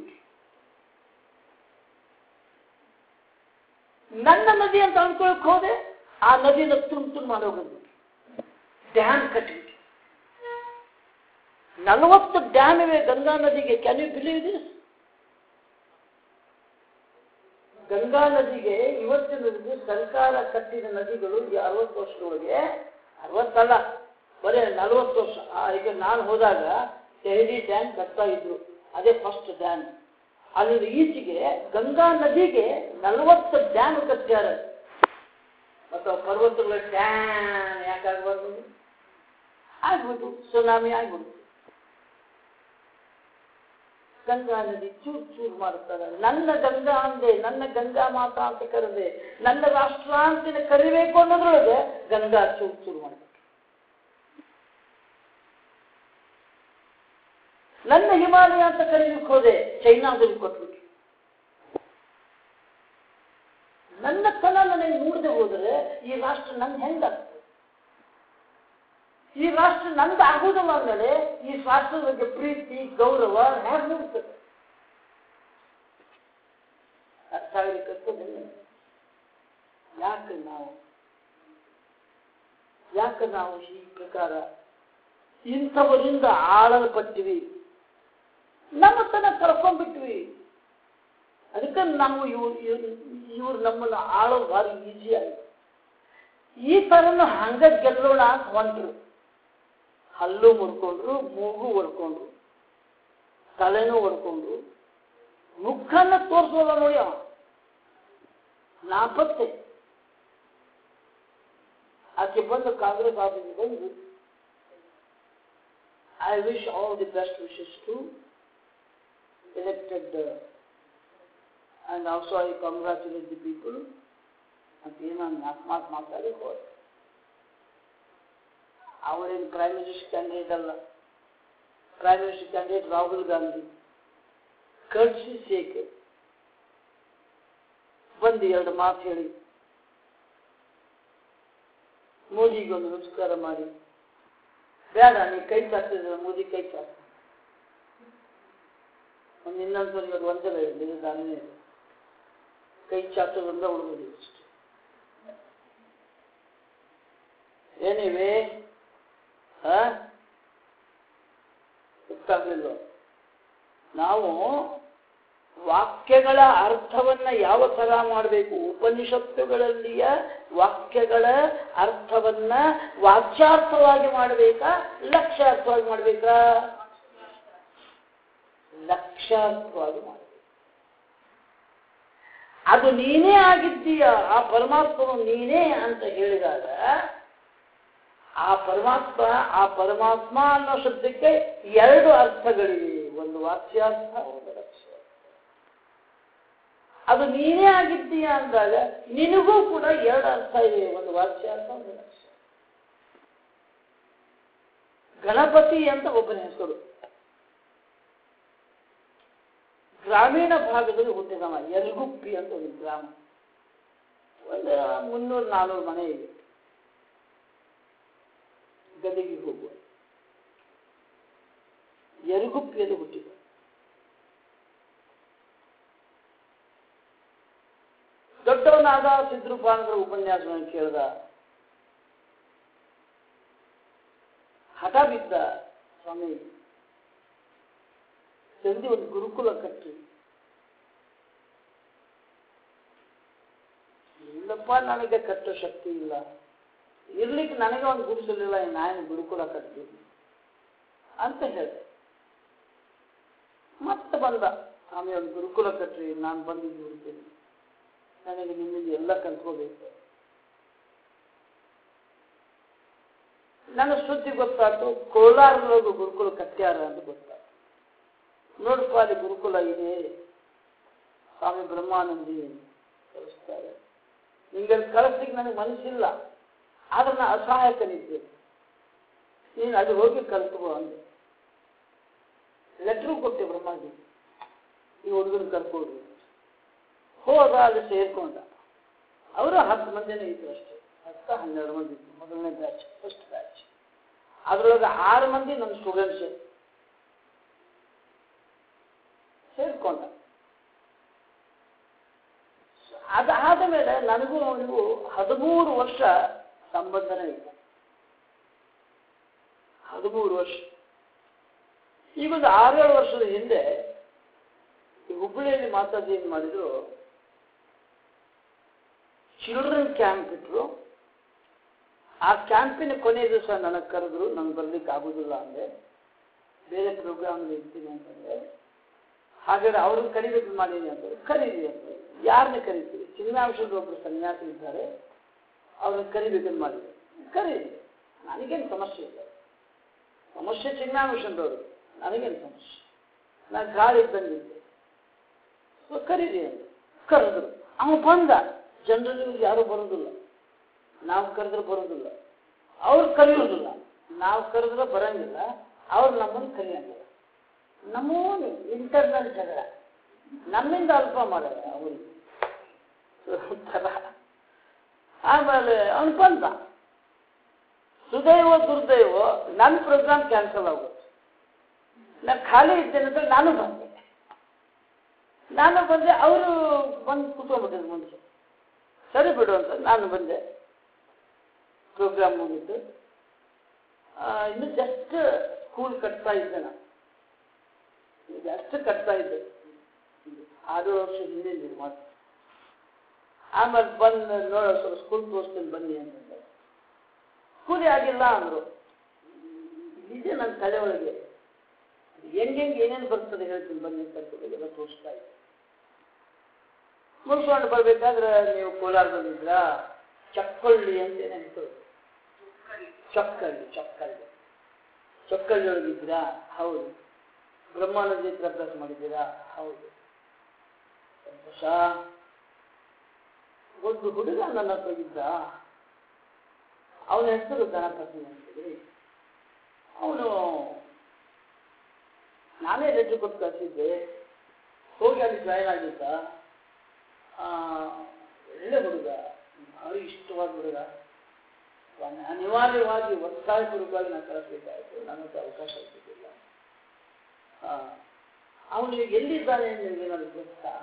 ನನ್ನ ನದಿ ಅಂತ ಅನ್ಕೊಳಕ್ ಹೋದೆ ಆ ನದಿನ ತುಂಬ ತುಂಬ ಮಾಡೋಗಿದ್ವಿ ಡ್ಯಾಮ್ ಕಟ್ಟಿಬಿಟ್ಟು ನಲವತ್ತು ಡ್ಯಾಮ್ ಇವೆ ಗಂಗಾ ನದಿಗೆ can you believe this Ganga ನದಿಗೆ ಇವತ್ತಿನವರೆಗೂ ಸರ್ಕಾರ ಕಟ್ಟಿದ ನದಿಗಳು ಈ ಅರವತ್ತು ವರ್ಷದೊಳಗೆ ಅರವತ್ತಲ್ಲ ಬರೀ ನಲವತ್ತು ವರ್ಷ ಆ, ಈಗ ನಾನು ಹೋದಾಗ ದೆಹಲಿ ಡ್ಯಾಮ್ ಕಟ್ತಾ ಇದ್ರು ಅದೇ ಫಸ್ಟ್ ಡ್ಯಾಮ್ ಅಲ್ಲಿ ಈಚೆಗೆ ಗಂಗಾ ನದಿಗೆ ನಲವತ್ತು ಡ್ಯಾಮ್ ಕಟ್ಟ್ಯಾರ ಮತ್ತು ಆ ಪರ್ವತಗಳ ಡ್ಯಾಮ್ ಯಾಕಾಗಬಾರ್ದು ಆಗ್ಬಿಟ್ಟು ಸುನಾಮಿ ಆಗ್ಬಿಡ್ತು ಗಂಗಾ ನದಿ ಚೂರ್ ಚೂರ್ ಮಾಡ್ತಾರೆ ನನ್ನ ಗಂಗಾ ಅಂದೆ ನನ್ನ ಗಂಗಾ ಮಾತಾ ಅಂತ ಕರೆದೆ ನನ್ನ ರಾಷ್ಟ್ರ ಅಂತ ಕರಿಬೇಕು ಅನ್ನೋದ್ರೊಳಗೆ ಗಂಗಾ ಚೂರ್ ಚೂರ್ ಮಾಡ್ತಾರೆ ನನ್ನ ಹಿಮಾಲಯ ಅಂತ ಕರೀಲಿಕ್ಕೆ ಹೋದೆ ಚೈನಾದಲ್ಲಿ ಕೊಟ್ಬಿಟ್ಟು ನನ್ನ ತನ ನನಗೆ ಮೂಡದೆ ಹೋದರೆ ಈ ರಾಷ್ಟ್ರ ನನ್ ಹೆಂಗಾಗ್ತದೆ ಈ ರಾಷ್ಟ್ರ ನಂದು ಆಗುವುದಿಲ್ಲ ಅಂದಮೇಲೆ ಈ ರಾಷ್ಟ್ರದ ಬಗ್ಗೆ ಪ್ರೀತಿ ಗೌರವ ಹೇಗೆ ಮೂಡ್ತದೆ ಅರ್ಥ ಆಗಲಿಕ್ಕಂತದಿಲ್ಲ ಯಾಕೆ ನಾವು ಯಾಕೆ ನಾವು ಈ ಪ್ರಕಾರ ಇಂಥವರಿಂದ ಆಳಲ್ಪಟ್ಟಿವಿ ನಮ್ಮ ತನ ಕಳ್ಕೊಂಡ್ಬಿಟ್ವಿ ಅದಕ್ಕೆ ನಾವು ಇವ್ರು ಇವ್ರು ನಮ್ಮನ್ನ ಆಳೋದು ಭಾರಿ ಈಸಿ ಆಗಿದೆ ಈ ಥರನ ಹಂಗ ಗೆಲ್ಲೋಣ ಅಂತ ಹೊಂಟ್ರು ಹಲ್ಲು ಮುರ್ಕೊಂಡ್ರು ಮೂಗು ಹೊಡ್ಕೊಂಡ್ರು ತಲೆನೂ ಹೊಡ್ಕೊಂಡ್ರು ಮುಖನ ತೋರಿಸೋಲ್ಲ ನೋಡಿ ಅವ ನಾಪತ್ತೆ ಆಕೆ ಬಂದು ಕಾಂಗ್ರೆಸ್ ಆಫೀಸ್ಗೆ ಬಂದು I wish all the best wishes to elected uh, and also I congratulate the people ಅಂತ ಏನೋ ನಾಲ್ಕು ಮಾತು ಮಾತಾಡಿ ಹೋದೆ ಅವರೇನು ಪ್ರೈಮ್ ಮಿನಿಸ್ಟರ್ ಕ್ಯಾಂಡಿಡೇಟ್ ಅಲ್ಲ prime minister candidate Rahul Gandhi ಕರ್ಸಿ ಸೇಕೆ ಬಂದು ಎರಡು ಮಾತು ಹೇಳಿ ಮೋದಿಗೊಂದು ನಮಸ್ಕಾರ ಮಾಡಿ ಬೇಡ ನೀ ಕೈ ಚಾಚಿದ್ರೆ ಮೋದಿ ಕೈ ಚಾಚ ಒಂದು ಇನ್ನೊಂದು ಇವಾಗ ಒಂದಲ್ಲ ಇರಲಿ ದಾನೇ ಕೈ ಚಾಚೋದ್ರಿಂದ ಉಳಿದು ಅಷ್ಟೇ ಏನಿವೆ ಗೊತ್ತಾಗಲಿಲ್ಲ ನಾವು ವಾಕ್ಯಗಳ ಅರ್ಥವನ್ನ ಯಾವ ತರ ಮಾಡಬೇಕು ಉಪನಿಷತ್ತುಗಳಲ್ಲಿಯ ವಾಕ್ಯಗಳ ಅರ್ಥವನ್ನ ವಾಚ್ಯಾರ್ಥವಾಗಿ ಮಾಡಬೇಕಾ ಲಕ್ಷ್ಯಾರ್ಥವಾಗಿ ಮಾಡಬೇಕಾ ಲಕ್ಷ್ಯಾರ್ಥವಾಗಿ ಮಾಡಬೇಕು ಅದು ನೀನೇ ಆಗಿದ್ದೀಯ ಆ ಪರಮಾತ್ಮನು ನೀನೇ ಅಂತ ಹೇಳಿದಾಗ ಆ ಪರಮಾತ್ಮ ಆ ಪರಮಾತ್ಮ ಅನ್ನೋ ಶಬ್ದಕ್ಕೆ ಎರಡು ಅರ್ಥಗಳಿವೆ ಒಂದು ವಾಚ್ಯಾರ್ಥ ಒಂದು ಲಕ್ಷ್ಯಾರ್ಥ ಅದು ನೀನೇ ಆಗಿದ್ದೀಯ ಅಂದಾಗ ನಿನಗೂ ಕೂಡ ಎರಡು ಅರ್ಥ ಇದೆ ಒಂದು ವಾಚ್ಯಾರ್ಥ ಒಂದು ಲಕ್ಷ್ಯ ಗಣಪತಿ ಅಂತ ಒಬ್ಬನ ಹೆಸರು ಗ್ರಾಮೀಣ ಭಾಗದಲ್ಲಿ ಹುಟ್ಟಿದವ ಯರಗುಪ್ಪಿ ಅಂತ ಒಂದು ಗ್ರಾಮ ಒಂದು ಮುನ್ನೂರು ನಾನ್ನೂರು ಮನೆ ಇದೆ ಗದಗಿಗೆ ಹೋಗುವ ಯರಗುಪ್ಪಿಯಲ್ಲಿ ಹುಟ್ಟಿದ ದೊಡ್ಡವನಾದ ಸಿದ್ರುಪಾನಂದರ ಉಪನ್ಯಾಸವನ್ನು ಕೇಳಿದ ಹಠ ಬಿದ್ದ ಸ್ವಾಮಿ ಜಲ್ದಿ ಒಂದು ಗುರುಕುಲ ಕಟ್ಟಿ ಇಲ್ಲಪ್ಪ ನನಗೆ ಕಟ್ಟೋ ಶಕ್ತಿ ಇಲ್ಲ ಇರ್ಲಿಕ್ಕೆ ನನಗೆ ಒಂದು ಗುಡಿಸಲಿಲ್ಲ ನಾನು ಗುರುಕುಲ ಕಟ್ತೀನಿ ಅಂತ ಹೇಳಿದೆ ಮತ್ತೆ ಬಂದ ಆಮೇಲೆ ಒಂದು ಗುರುಕುಲ ಕಟ್ರಿ ನಾನು ಬಂದಿದ್ದು ಇರ್ತೀನಿ ನನಗೆ ನಿಮ್ಮಿಂದ ಎಲ್ಲ ಕಲ್ತ್ಕೋಬೇಕು ನನ್ನ ಸುದ್ದಿ ಗೊತ್ತಾಯ್ತು ಕೋಲಾರದೊಳಗೆ ಗುರುಕುಲ ಕಟ್ಟ್ಯಾರ ಅಂತ ಗೊತ್ತಾಯ್ತು ನೋಡಪ್ಪ ಅಲ್ಲಿ ಗುರುಕುಲ ಇದೆ ಸ್ವಾಮಿ ಬ್ರಹ್ಮಾನಂದಿ ಕಳಿಸ್ತಾರೆ ನಿಂಗೆ ಕಳಿಸ್ಲಿಕ್ಕೆ ನನಗೆ ಮನಸ್ಸಿಲ್ಲ ಆದ್ರೆ ನಾನು ಅಸಹಾಯಕನಿದ್ದೆ ನೀನು ಅದು ಹೋಗಿ ಕಲ್ತ್ಕೋ ಅಂದೆ ಲೆಟ್ರು ಕೊಟ್ಟೆ ಬ್ರಹ್ಮಾಜಿ ಈ ಹುಡುಗನ ಕರ್ಕೊಡ್ರಿ ಹೋದ ಅಲ್ಲಿ ಸೇರ್ಕೊಂಡ ಅವರು ಹತ್ತು ಮಂದಿನೇ ಇದ್ರು ಅಷ್ಟೇ ಹತ್ತು ಹನ್ನೆರಡು ಮಂದಿ ಇತ್ತು ಮೊದಲನೇ ಬ್ಯಾಚ್ ಫಸ್ಟ್ ಬ್ಯಾಚ್ ಅದರೊಳಗೆ ಆರು ಮಂದಿ ನನ್ನ ಸ್ಟೂಡೆಂಟ್ಸ್ ಸೇರ್ಕೊಂಡ ಅದಾದ ಮೇಲೆ ನನಗೂ ಅವನಿಗೂ ಹದಿಮೂರು ವರ್ಷ ಸಂಬಂಧನೇ ಇಲ್ಲ ಹದಿಮೂರು ವರ್ಷ ಈಗೊಂದು ಆರೇಳು ವರ್ಷದ ಹಿಂದೆ ಈ ಹುಬ್ಬಳ್ಳಿಯಲ್ಲಿ ಮಾತಾಡಿ ಏನು ಮಾಡಿದ್ರು ಚಿಲ್ಡ್ರನ್ ಕ್ಯಾಂಪ್ ಇಟ್ರು ಆ ಕ್ಯಾಂಪಿನ ಕೊನೆಯ ದಿವಸ ನನಗೆ ಕರೆದ್ರು ನಂಗೆ ಬರ್ಲಿಕ್ಕೆ ಆಗೋದಿಲ್ಲ ಅಂದೆ ಬೇರೆ ಪ್ರೋಗ್ರಾಮ್ ಇರ್ತೀನಿ ಅಂತಂದ್ರೆ ಹಾಗಾದ್ರೆ ಅವ್ರನ್ನ ಕರಿಬೇಕು ಮಾಡೀನಿ ಅಂತ ಕರೀರಿ ಅಂತ ಯಾರನ್ನ ಕರಿತೀವಿ ಚಿನ್ನಾಂಶದ ಒಬ್ಬರು ಸನ್ಯಾಸಿ ಇದ್ದಾರೆ ಅವ್ರನ್ನ ಕರಿಬೇಕಂತ ಮಾಡಿದ್ರು ಕರೀರಿ ನನಗೇನು ಸಮಸ್ಯೆ ಇಲ್ಲ ಸಮಸ್ಯೆ ಚಿನ್ನಾಂಶದವರು ನನಗೇನು ಸಮಸ್ಯೆ ನಾನು ಗಾಳಿ ಬಂದಿದ್ದೆ ಸೊ ಕರೀರಿ ಅಂತ ಕರೆದ್ರು ಅವ ಬಂದ ಜನರಲ್ಲಿ ಯಾರು ಬರೋದಿಲ್ಲ ನಾವು ಕರೆದ್ರೆ ಬರೋದಿಲ್ಲ ಅವ್ರು ಕರೆಯೋದಿಲ್ಲ ನಾವು ಕರೆದ್ರೆ ಬರಂಗಿಲ್ಲ ಅವ್ರು ನಮ್ಮನ್ನು ಕರೆಯಂಗಿಲ್ಲ ನಮ್ಮೂನು ಇಂಟರ್ನಲ್ ಜಗಳ ನಮ್ಮಿಂದ ಅಲ್ಪ ಮಾಡೋದು ಅವರಿಗೆ ಒಂಥರ ಆಮೇಲೆ ಅವನು ಬಂದ ಸುದೈವ ದುರ್ದೈವ ನನ್ನ ಪ್ರೋಗ್ರಾಮ್ ಕ್ಯಾನ್ಸಲ್ ಆಗೋದು ನಾನು ಖಾಲಿ ಇದ್ದೇನೆ ಅಂತ ನಾನು ಬಂದೆ ನಾನು ಬಂದೆ ಅವರು ಬಂದು ಕೂತ್ಕೊಂಡ್ಬಿಟ್ಟಿದ್ರು ಮುಂಚೆ ಸರಿ ಬಿಡು ಅಂತ ನಾನು ಬಂದೆ ಪ್ರೋಗ್ರಾಮ್ ಮುಗಿತು ಆ, ಇನ್ನು ಜಸ್ಟ್ ಸ್ಕೂಲ್ ಕಟ್ತಾ ಇದ್ದೆ ನಾನು ಜಸ್ಟ್ ಕಟ್ತಾ ಇದ್ದೆ ಆರು ವರ್ಷ ಹಿಂದೆ ಇದು ಮಾತು ಆಮೇಲೆ ಬಂದು ನೋಡೋ ಸ್ವಲ್ಪ ಸ್ಕೂಲ್ ತೋರಿಸ್ತೀನಿ ಬನ್ನಿ ಅಂತಂದೆ ಕೂಲಿ ಆಗಿಲ್ಲ ಅಂದರು ಇದೆ ನನ್ನ ತಲೆ ಒಳಗೆ ಹೆಂಗೆ ಏನೇನು ಬರ್ತದೆ ಹೇಳ್ತೀನಿ ಬನ್ನಿ ಅಂತ ಎಲ್ಲ ತೋರಿಸ್ತಾ ಇದ್ದೆ ಮುಗಿಸ್ಕೊಂಡು ಬರ್ಬೇಕಾದ್ರೆ ನೀವು ಕೋಲಾರದಲ್ಲಿದ್ರ ಚಕ್ಕಳ್ಳಿ ಅಂತ ನೆನಪು ಚಕ್ಕಳ್ಳಿ ಚಕ್ಕಳ್ಳಿ ಚಕ್ಕಳ್ಳಿ ಒಳಗಿದ್ರಾ ಹೌದು ಬ್ರಹ್ಮಾನಂದ ಹತ್ರ ಅಭ್ಯಾಸ ಮಾಡಿದ್ದೀರಾ ಹೌದು ಸಂತೋಷ ಒಂದು ಹುಡುಗ ನನ್ನ ಹತ್ರ ಇದ್ದ ಅವನ ಹೆಸರು ಗಣಪತಿ ಅಂತೇಳಿ ಅವನು ನಾನೇ ಲೆಟ್ರ್ ಕೊಟ್ಟು ಕಳಿಸಿದ್ದೆ ಹೋಗಿ ಅಲ್ಲಿ ಜಾಯ್ನ್ ಆಗಿದ್ದ ಆ, ಒಳ್ಳೆ ಹುಡುಗ ಭಾರಿ ಇಷ್ಟವಾದ ಹುಡುಗ ಅವನ ಅನಿವಾರ್ಯವಾಗಿ ಒತ್ತಾಯಪೂರ್ವಕವಾಗಿ ನಾನು ಕಳಿಸ್ಬೇಕಾಯಿತು ನನಗೆ ಅವಕಾಶ ಸಿಗಲಿಲ್ಲ ಅವನು ಎಲ್ಲಿದ್ದಾನೆ ನಿಮಗೇನಾದ್ರು ಗೊತ್ತಾ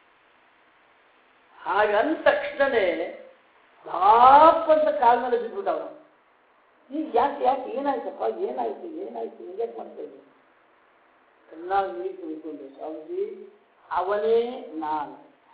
ಹಾಗಂದ ತಕ್ಷಣನೇ ಲಾಪ್ ಅಂತ ಕಾಲ ಮೇಲೆ ಬಿದ್ಬಿಟ್ಟ ಅವನು ಈಗ ಯಾಕೆ ಯಾಕೆ ಏನಾಯ್ತಪ್ಪ ಏನಾಯ್ತು ಏನಾಯ್ತು ಯಾಕೆ ಮಾಡ್ತಾ ಇದ್ದೀನಿ ಕಣ್ಣಾಗ ನೀರು ತುಂಬಿಕೊಂಡು ಸ್ವಾಮೀಜಿ ಅವನೇ ನಾನು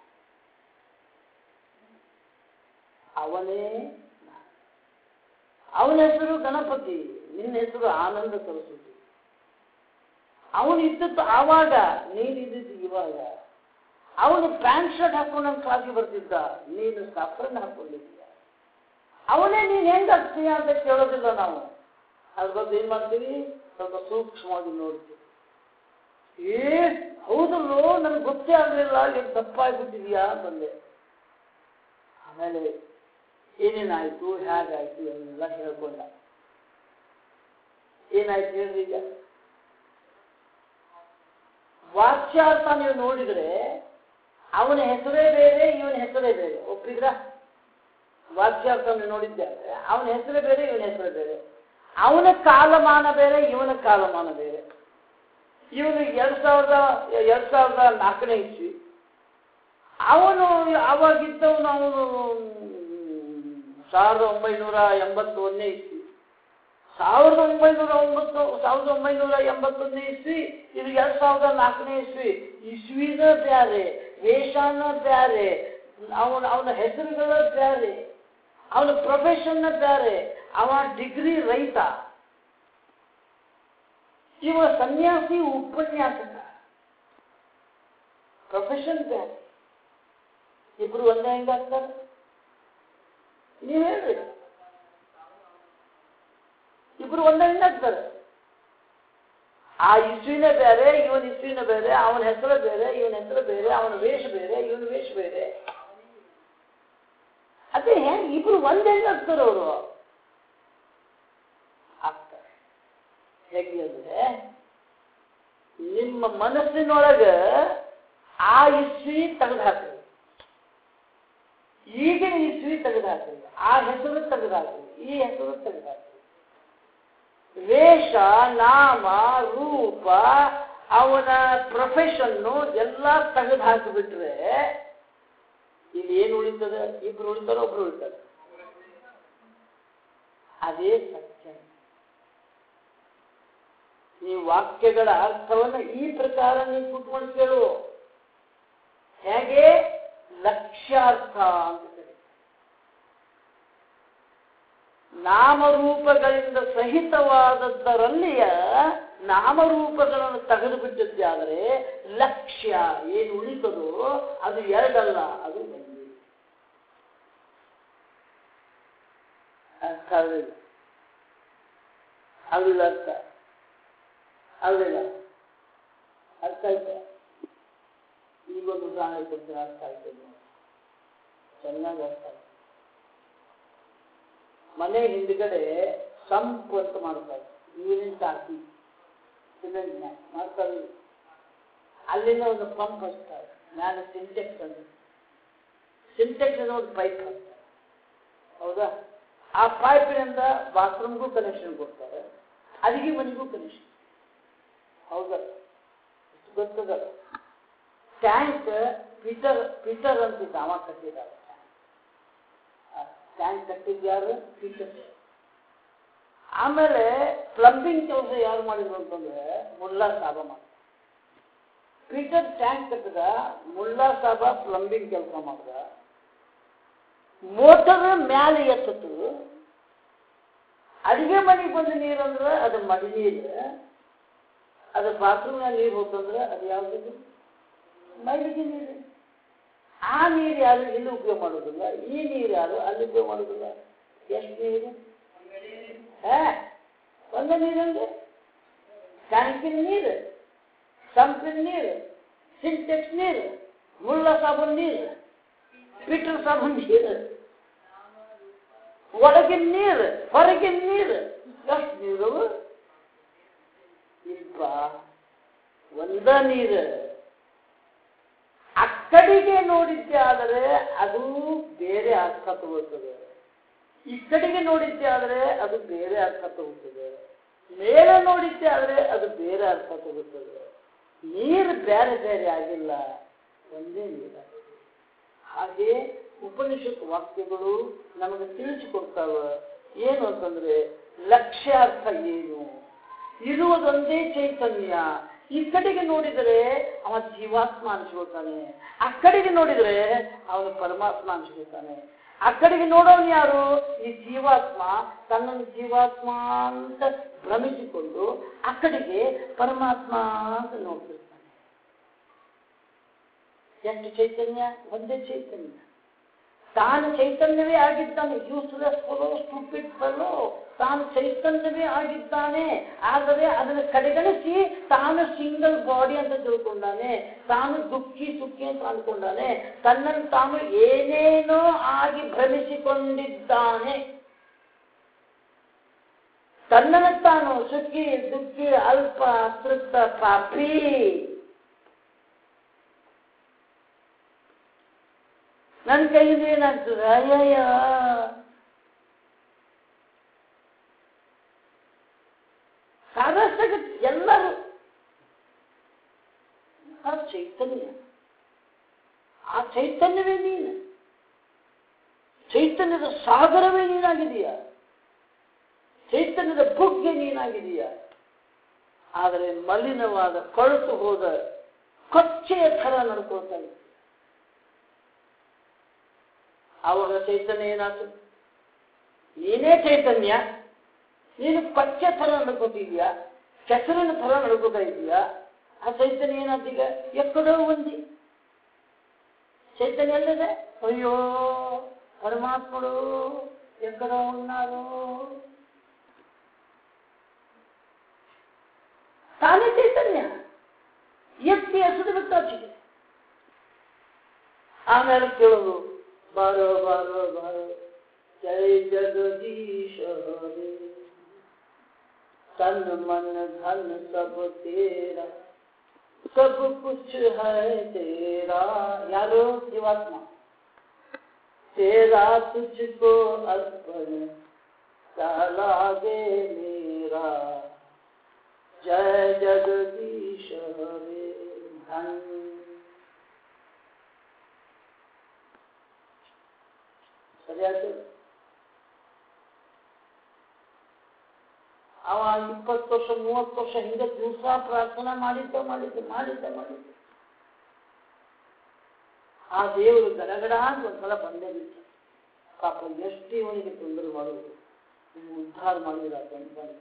ಅವನೇ ನಾನು ಅವನ ಹೆಸರು ಗಣಪತಿ ನಿನ್ನ ಹೆಸರು ಆನಂದ ಸರಸ್ವತಿ ಅವನು ಇದ್ದದ್ದು ಆವಾಗ ನೀನು ಇದ್ದಿದ್ದು ಇವಾಗ ಅವನು ಪ್ಯಾಂಟ್ ಶರ್ಟ್ ಹಾಕೊಂಡು ನನ್ನ ಕ್ಲಾಸಿಗೆ ಬರ್ತಿದ್ದ ನೀನು ಸಫ್ರನ್ ಹಾಕೊಂಡಿದ್ದೀಯ ಅವನೇ ನೀನು ಹೆಂಗೆ ಆಗ್ತೀಯ ಅಂತ ಕೇಳೋದಿಲ್ಲ ನಾವು ಅದ್ರ ಬಗ್ಗೆ ಏನು ಮಾಡ್ತೀವಿ ಸ್ವಲ್ಪ ಸೂಕ್ಷ್ಮವಾಗಿ ನೋಡ್ತೀವಿ ಏ ಹೌದಲ್ಲೋ ನನಗೆ ಗೊತ್ತೇ ಆಗಲಿಲ್ಲ ಎಷ್ಟು ತಪ್ಪಾಗ್ಬಿಟ್ಟಿದ್ಯಾ ಬಂದೆ ಆಮೇಲೆ ಏನೇನಾಯ್ತು ಹೇಗಾಯ್ತು ಎಲ್ಲ ಹೇಳ್ಕೊಂಡ ಏನಾಯ್ತು ಹೇಳ್ರಿ ಈಗ ವಾಚ್ಯಾರ್ಥ ನೀವು ನೋಡಿದ್ರೆ ಅವನ ಹೆಸರೇ ಬೇರೆ ಇವನ ಹೆಸರೇ ಬೇರೆ ಒಪ್ಪಿದ್ರ ವಾಚ್ಯಾರ್ಥ ನೀವು ನೋಡಿದ್ದಾರೆ ಅವನ ಹೆಸರೇ ಬೇರೆ ಇವನ ಹೆಸರೇ ಬೇರೆ ಅವನ ಕಾಲಮಾನ ಬೇರೆ ಇವನ ಕಾಲಮಾನ ಬೇರೆ ಇವನು ಎರಡ್ ಸಾವಿರದ ಎರಡ್ ಸಾವಿರದ ನಾಲ್ಕನೇ ಇಸ್ವಿ ಅವನು ಅವಾಗಿದ್ದವನು ಅವನು ಸಾವಿರದ ಒಂಬೈನೂರ ಎಂಬತ್ತೊಂದನೇ ಇಸ್ವಿ ಸಾವಿರದ ಒಂಬೈನೂರ ಒಂಬತ್ತು ಸಾವಿರದ ಒಂಬೈನೂರ ಎಂಬತ್ತೊಂದನೇ ಇಸ್ವಿ ಇದು ಎರಡ್ ಸಾವಿರದ ನಾಲ್ಕನೇ ಇಸ್ವಿ ಇಸ್ವಿನ ಬ್ಯಾರೆ ವೇಷನ ಬ್ಯಾರೆ ಅವನ ಅವನ ಹೆಸರುಗಳ ಬ್ಯಾರೆ ಅವನ ಪ್ರೊಫೆಷನ್ನ ಬ್ಯಾರೆ ಅವ ಡಿಗ್ರಿ ರೈತ ಇವ ಸನ್ಯಾಸಿ ಉಪನ್ಯಾಸಕ ಪ್ರೊಫೆಷನ್ ಬ್ಯಾರೆ ಇಬ್ರು ಒಂದೇ ಹೆಂಗಾಗ್ತಾರೆ ನೀವ್ ಹೇಳ್ರಿ ಇಬ್ರು ಒಂದೇ ಹೆಂಗಾಗ್ತಾರೆ ಆ ಇಸ್ವಿನ ಬೇರೆ ಇವನ ಇಸ್ವಿನ ಬೇರೆ ಅವನ ಹೆಸರು ಬೇರೆ ಇವನ ಹೆಸರು ಬೇರೆ ಅವನ ವೇಷ ಬೇರೆ ಇವನ ವೇಷ ಬೇರೆ ಅದೇ ಇಬ್ರು ಒಂದ್ ಹೆಂಗಾಗ್ತಾರೆ ಅವರು ಆಗ್ತಾರೆ ಹೇಗೆ ಅಂದ್ರೆ ನಿಮ್ಮ ಮನಸ್ಸಿನೊಳಗ ಆ ಇಸ್ವಿ ತೆಗೆದು ಹಾಕ್ರಿ ಈಗಿನ ಇಸ್ವಿ ತೆಗೆದು ಹಾಕ್ರಿ ಆ ಹೆಸರು ತೆಗೆದು ಹಾಕ್ರಿ ಈ ಹೆಸರು ತೆಗೆದು ಹಾಕ್ರಿ ವೇಷ ನಾಮ ರೂಪ ಅವನ ಪ್ರೊಫೆಷನ್ನು ಎಲ್ಲ ತೆಗೆದು ಹಾಕಿಬಿಟ್ರೆ ಇಲ್ಲಿ ಏನು ಉಳಿತದೆ ಇಬ್ರು ಉಳಿತಾರ ಒಬ್ರು ಉಳಿತಾರೆ ಅದೇ ಸತ್ಯ ನೀವು ವಾಕ್ಯಗಳ ಅರ್ಥವನ್ನು ಈ ಪ್ರಕಾರ ನೀವು ಕುತ್ಕೊಂಡು ಕೇಳು ಹೇಗೆ ಲಕ್ಷ್ಯಾರ್ಥ ಅಂತ ಕರೀತಾರೆ ನಾಮರೂಪಗಳಿಂದ ಸಹಿತವಾದದ್ದರಲ್ಲಿಯ ನಾಮರೂಪಗಳನ್ನು ತೆಗೆದು ಬಿಟ್ಟಿದ್ದಾದರೆ ಲಕ್ಷ್ಯ ಏನು ಉಳಿತದೋ ಅದು ಎರಡಲ್ಲ ಅದು ಒಂದೇ ಅರ್ಥ ಆಗಲಿಲ್ಲ ಆಗಲಿಲ್ಲ ಅರ್ಥ ಆಗಲಿಲ್ಲ ಅರ್ಥ ಆಯ್ತಾ ಈಗೊಂದು ಉದಾಹರಣೆ ಕೊಡ್ತೀನಿ ಅರ್ಥ ಆಯ್ತು ನೋಡಿ. ಚೆನ್ನಾಗಿ ಅರ್ಥ ಆಯ್ತು ಮನೆ ಹಿಂದ್ಗಡೆ ಸಂಪ್ ಅಂತ ಮಾಡ್ತಾರೆ ನೀರಿನ ಟಾಕಿ ಸಿಮೆಂಟ್ ಮಾಡ್ತಾರೆ ಅಲ್ಲಿಂದ ಒಂದು ಪಂಪ್ ಹಚ್ತಾರೆ ಮ್ಯಾಲ ಸಿಂಟೆಕ್ಸ್ ಅಂತ ಸಿಂಟೆಕ್ಸ್ ಅನ್ನೋ ಒಂದು ಪೈಪ್ ಹಾಕ್ತಾರೆ ಹೌದಾ ಆ ಪೈಪಿನಿಂದ ಬಾತ್ರೂಮ್ಗೂ ಕನೆಕ್ಷನ್ ಕೊಡ್ತಾರೆ ಅಡಿಗೆ ಮನೆಗೂ ಕನೆಕ್ಷನ್ ಹೌದಾ ಇಷ್ಟು ಗೊತ್ತದಲ್ಲ ಟ್ಯಾಂಕ್ ಪೀಟರ್ ಪೀಟರ್ ಅಂತ ದಾಮ ಕಟ್ಟಿದ್ದಾರೆ ಟ್ಯಾಂಕ್ ಕಟ್ಟಿದ್ದು ಯಾರು ಪೀಟರ್ ಆಮೇಲೆ ಪ್ಲಂಬಿಂಗ್ ಕೆಲಸ ಯಾರು ಮಾಡಿದ್ರು ಅಂತಂದ್ರೆ ಮುಲ್ಲಾ ಸಾಬ ಮಾಡಿ ಪೀಟರ್ ಟ್ಯಾಂಕ್ ಕಟ್ಟದ ಮುಲ್ಲಾ ಸಾಬ ಪ್ಲಂಬಿಂಗ್ ಕೆಲಸ ಮಾಡ್ದ ಮೋಟರ್ ಮ್ಯಾಲೆ ಎತ್ತಿತು ಅಡಿಗೆ ಮನೆಗೆ ಬಂದ ನೀರಂದ್ರೆ ಅದು ಮಡಿ ನೀರು ಅದು ಬಾತ್ರೂಮ್ನಾಗ ನೀರು ಹೋಗ್ತಂದ್ರೆ ಅದು ಯಾವ್ದು ಮೈಲಿಗೆ ನೀರು ಆ ನೀರು ಯಾರು ಇಲ್ಲಿ ಉಪಯೋಗ ಮಾಡೋದಿಲ್ಲ ಈ ನೀರು ಯಾರು ಅಲ್ಲಿ ಉಪಯೋಗ ಮಾಡೋದಿಲ್ಲ ಎಷ್ಟು ನೀರು ಹಾ ಒಂದೇ ನೀರಲ್ಲಿ ಟ್ಯಾಂಕಿನ ನೀರು ಸಂಪಿನ ನೀರು ಸಿಂಟೆಕ್ಸ್ ನೀರು ಮುಳ್ಳ ಸಾಬೂನ್ ನೀರು ಪೀಟರ್ ಸಾಬೂನ್ ನೀರು ಒಳಗಿನ ನೀರು ಹೊರಗಿನ ನೀರು ಎಷ್ಟು ನೀರು ಇಲ್ಪ ಒಂದ ನೀರು ಅಕ್ಕಡಿಗೆ ನೋಡಿದ್ದೆ ಆದರೆ ಅದು ಬೇರೆ ಅರ್ಥ ತಗೊಳ್ತದೆ ಈ ಕಡೆಗೆ ನೋಡಿದ್ದೆ ಆದರೆ ಅದು ಬೇರೆ ಅರ್ಥ ತಗೊಳ್ತದೆ ಮೇಲೆ ನೋಡಿದ್ದೆ ಆದರೆ ಅದು ಬೇರೆ ಅರ್ಥ ತಗೊಳ್ತದೆ ನೀರು ಬೇರೆ ಬೇರೆ ಆಗಿಲ್ಲ ಒಂದೇ ನೀರಾಗಿದೆ ಹಾಗೆ ಉಪನಿಷತ್ ವಾಕ್ಯಗಳು ನಮಗೆ ತಿಳಿಸಿಕೊಡ್ತಾವ ಏನು ಅಂತಂದ್ರೆ ಲಕ್ಷ್ಯಾರ್ಥ ಏನು ಇರುವುದೊಂದೇ ಚೈತನ್ಯ ಈ ಕಡೆಗೆ ನೋಡಿದರೆ ಅವ ಜೀವಾತ್ಮ ಅನ್ಸ್ಕೊಳ್ತಾನೆ ಆ ಕಡೆಗೆ ನೋಡಿದರೆ ಅವನು ಪರಮಾತ್ಮ ಅನ್ಸ್ಕೊಳ್ತಾನೆ ಆ ಕಡೆಗೆ ನೋಡೋನು ಯಾರು ಈ ಜೀವಾತ್ಮ ತನ್ನನ್ನು ಜೀವಾತ್ಮ ಅಂತ ಭ್ರಮಿಸಿಕೊಂಡು ಆ ಕಡೆಗೆ ಪರಮಾತ್ಮ ಅಂತ ನೋಡ್ತಿರ್ತಾನೆ ಎಷ್ಟು ಚೈತನ್ಯ ಒಂದೇ ಚೈತನ್ಯ ತಾನು ಚೈತನ್ಯವೇ ಆಗಿದ್ದಾನೆ ಯೂಸ್ಲೆಸ್ ಫಲೋ ಸ್ಟೂಪಿಡ್ ಫಲೋ ತಾನು ಚೈತನ್ಯವೇ ಆಗಿದ್ದಾನೆ ಆದರೆ ಅದನ್ನು ಕಡೆಗಣಿಸಿ ತಾನು ಸಿಂಗಲ್ ಬಾಡಿ ಅಂತ ತಿಳ್ಕೊಂಡಾನೆ ತಾನು ದುಃಖಿ ಸುಖಿ ಅಂತ ಅಂದ್ಕೊಂಡಾನೆ ತನ್ನನ್ನು ತಾನು ಏನೇನೋ ಆಗಿ ಭ್ರಮಿಸಿಕೊಂಡಿದ್ದಾನೆ ತನ್ನನ್ನು ತಾನು ಸುಖಿ ದುಃಖಿ ಅಲ್ಪ ತೃಪ್ತ ಪಾಪಿ ನನ್ನ ಕೈಯಿಂದ ಏನಾಗ್ತದೆ ಅಯ್ಯಯ್ಯ ಸಾಕಷ್ಟು ಎಲ್ಲರೂ ಆ ಚೈತನ್ಯ ಆ ಚೈತನ್ಯವೇ ನೀನು ಚೈತನ್ಯದ ಸಾಗರವೇ ನೀನಾಗಿದೆಯ ಚೈತನ್ಯದ ಬುಗ್ಗೆ ನೀನಾಗಿದೆಯ ಆದರೆ ಮಲಿನವಾದ ಕೊಳತು ಹೋದ ಕೊಚ್ಚೆಯ ಥರ ನಡ್ಕೊಳ್ತಾ ಇದ್ದೀಯ ಆವಾಗ ಚೈತನ್ಯ ಏನಾಯ್ತು ನೀನೇ ಚೈತನ್ಯ ನೀನು ಕೊಚ್ಚೆ ಥರ ನಡ್ಕೋತಿದ್ಯಾ ಕೆಸರಿನ ಥರ ನಡ್ಕೋತಾ ಇದೀಯಾ ಆ ಚೈತನ್ಯ ಏನಾಯ್ತೀಗ ಎಕ್ಕಡೋ ಒಂದಿ చైతన్యం లేదే అయ్యో పరమాత్ముడు ఎక్కడో ఉన్నారు ತಾನೇ ಚೈತನ್ಯ ಎತ್ತಿ ಹೆಸರು ಬಿಟ್ಟಾಚಿಗೆ ಆಮೇಲೆ ಕೇಳೋದು ಬಾರೋ ಬಾರೋ ಬಾರೋ ಜೈ ಜಗದೀಶ ಹರೇ तन मन धन सब तेरा सब कुछ है तेरा यारो जीवात्मा तेरा तुझको अर्पण लागे मेरा जय जगदीश हरे धन ಸರಿಯಾದ ಅವ ಇಪ್ಪತ್ತು ವರ್ಷ ಮೂವತ್ತು ವರ್ಷ ಹಿಂದೆ ದಿವಸ ಪ್ರಾರ್ಥನೆ ಮಾಡಿದ್ದ ಮಾಡಿದ್ದ ಮಾಡಿದ್ದ ಮಾಡಿದ್ದ ಆ ದೇವರು ಗಡಗಡ ಅಂತ ಒಂದ್ಸಲ ಬಂದೇ ಬಿಟ್ಟ ಪಾಪ ಎಷ್ಟು ಇವನಿಗೆ ತೊಂದರೆ ಮಾಡುವುದು ನೀವು ಉದ್ಧಾರ ಮಾಡಿದ ಬಂದು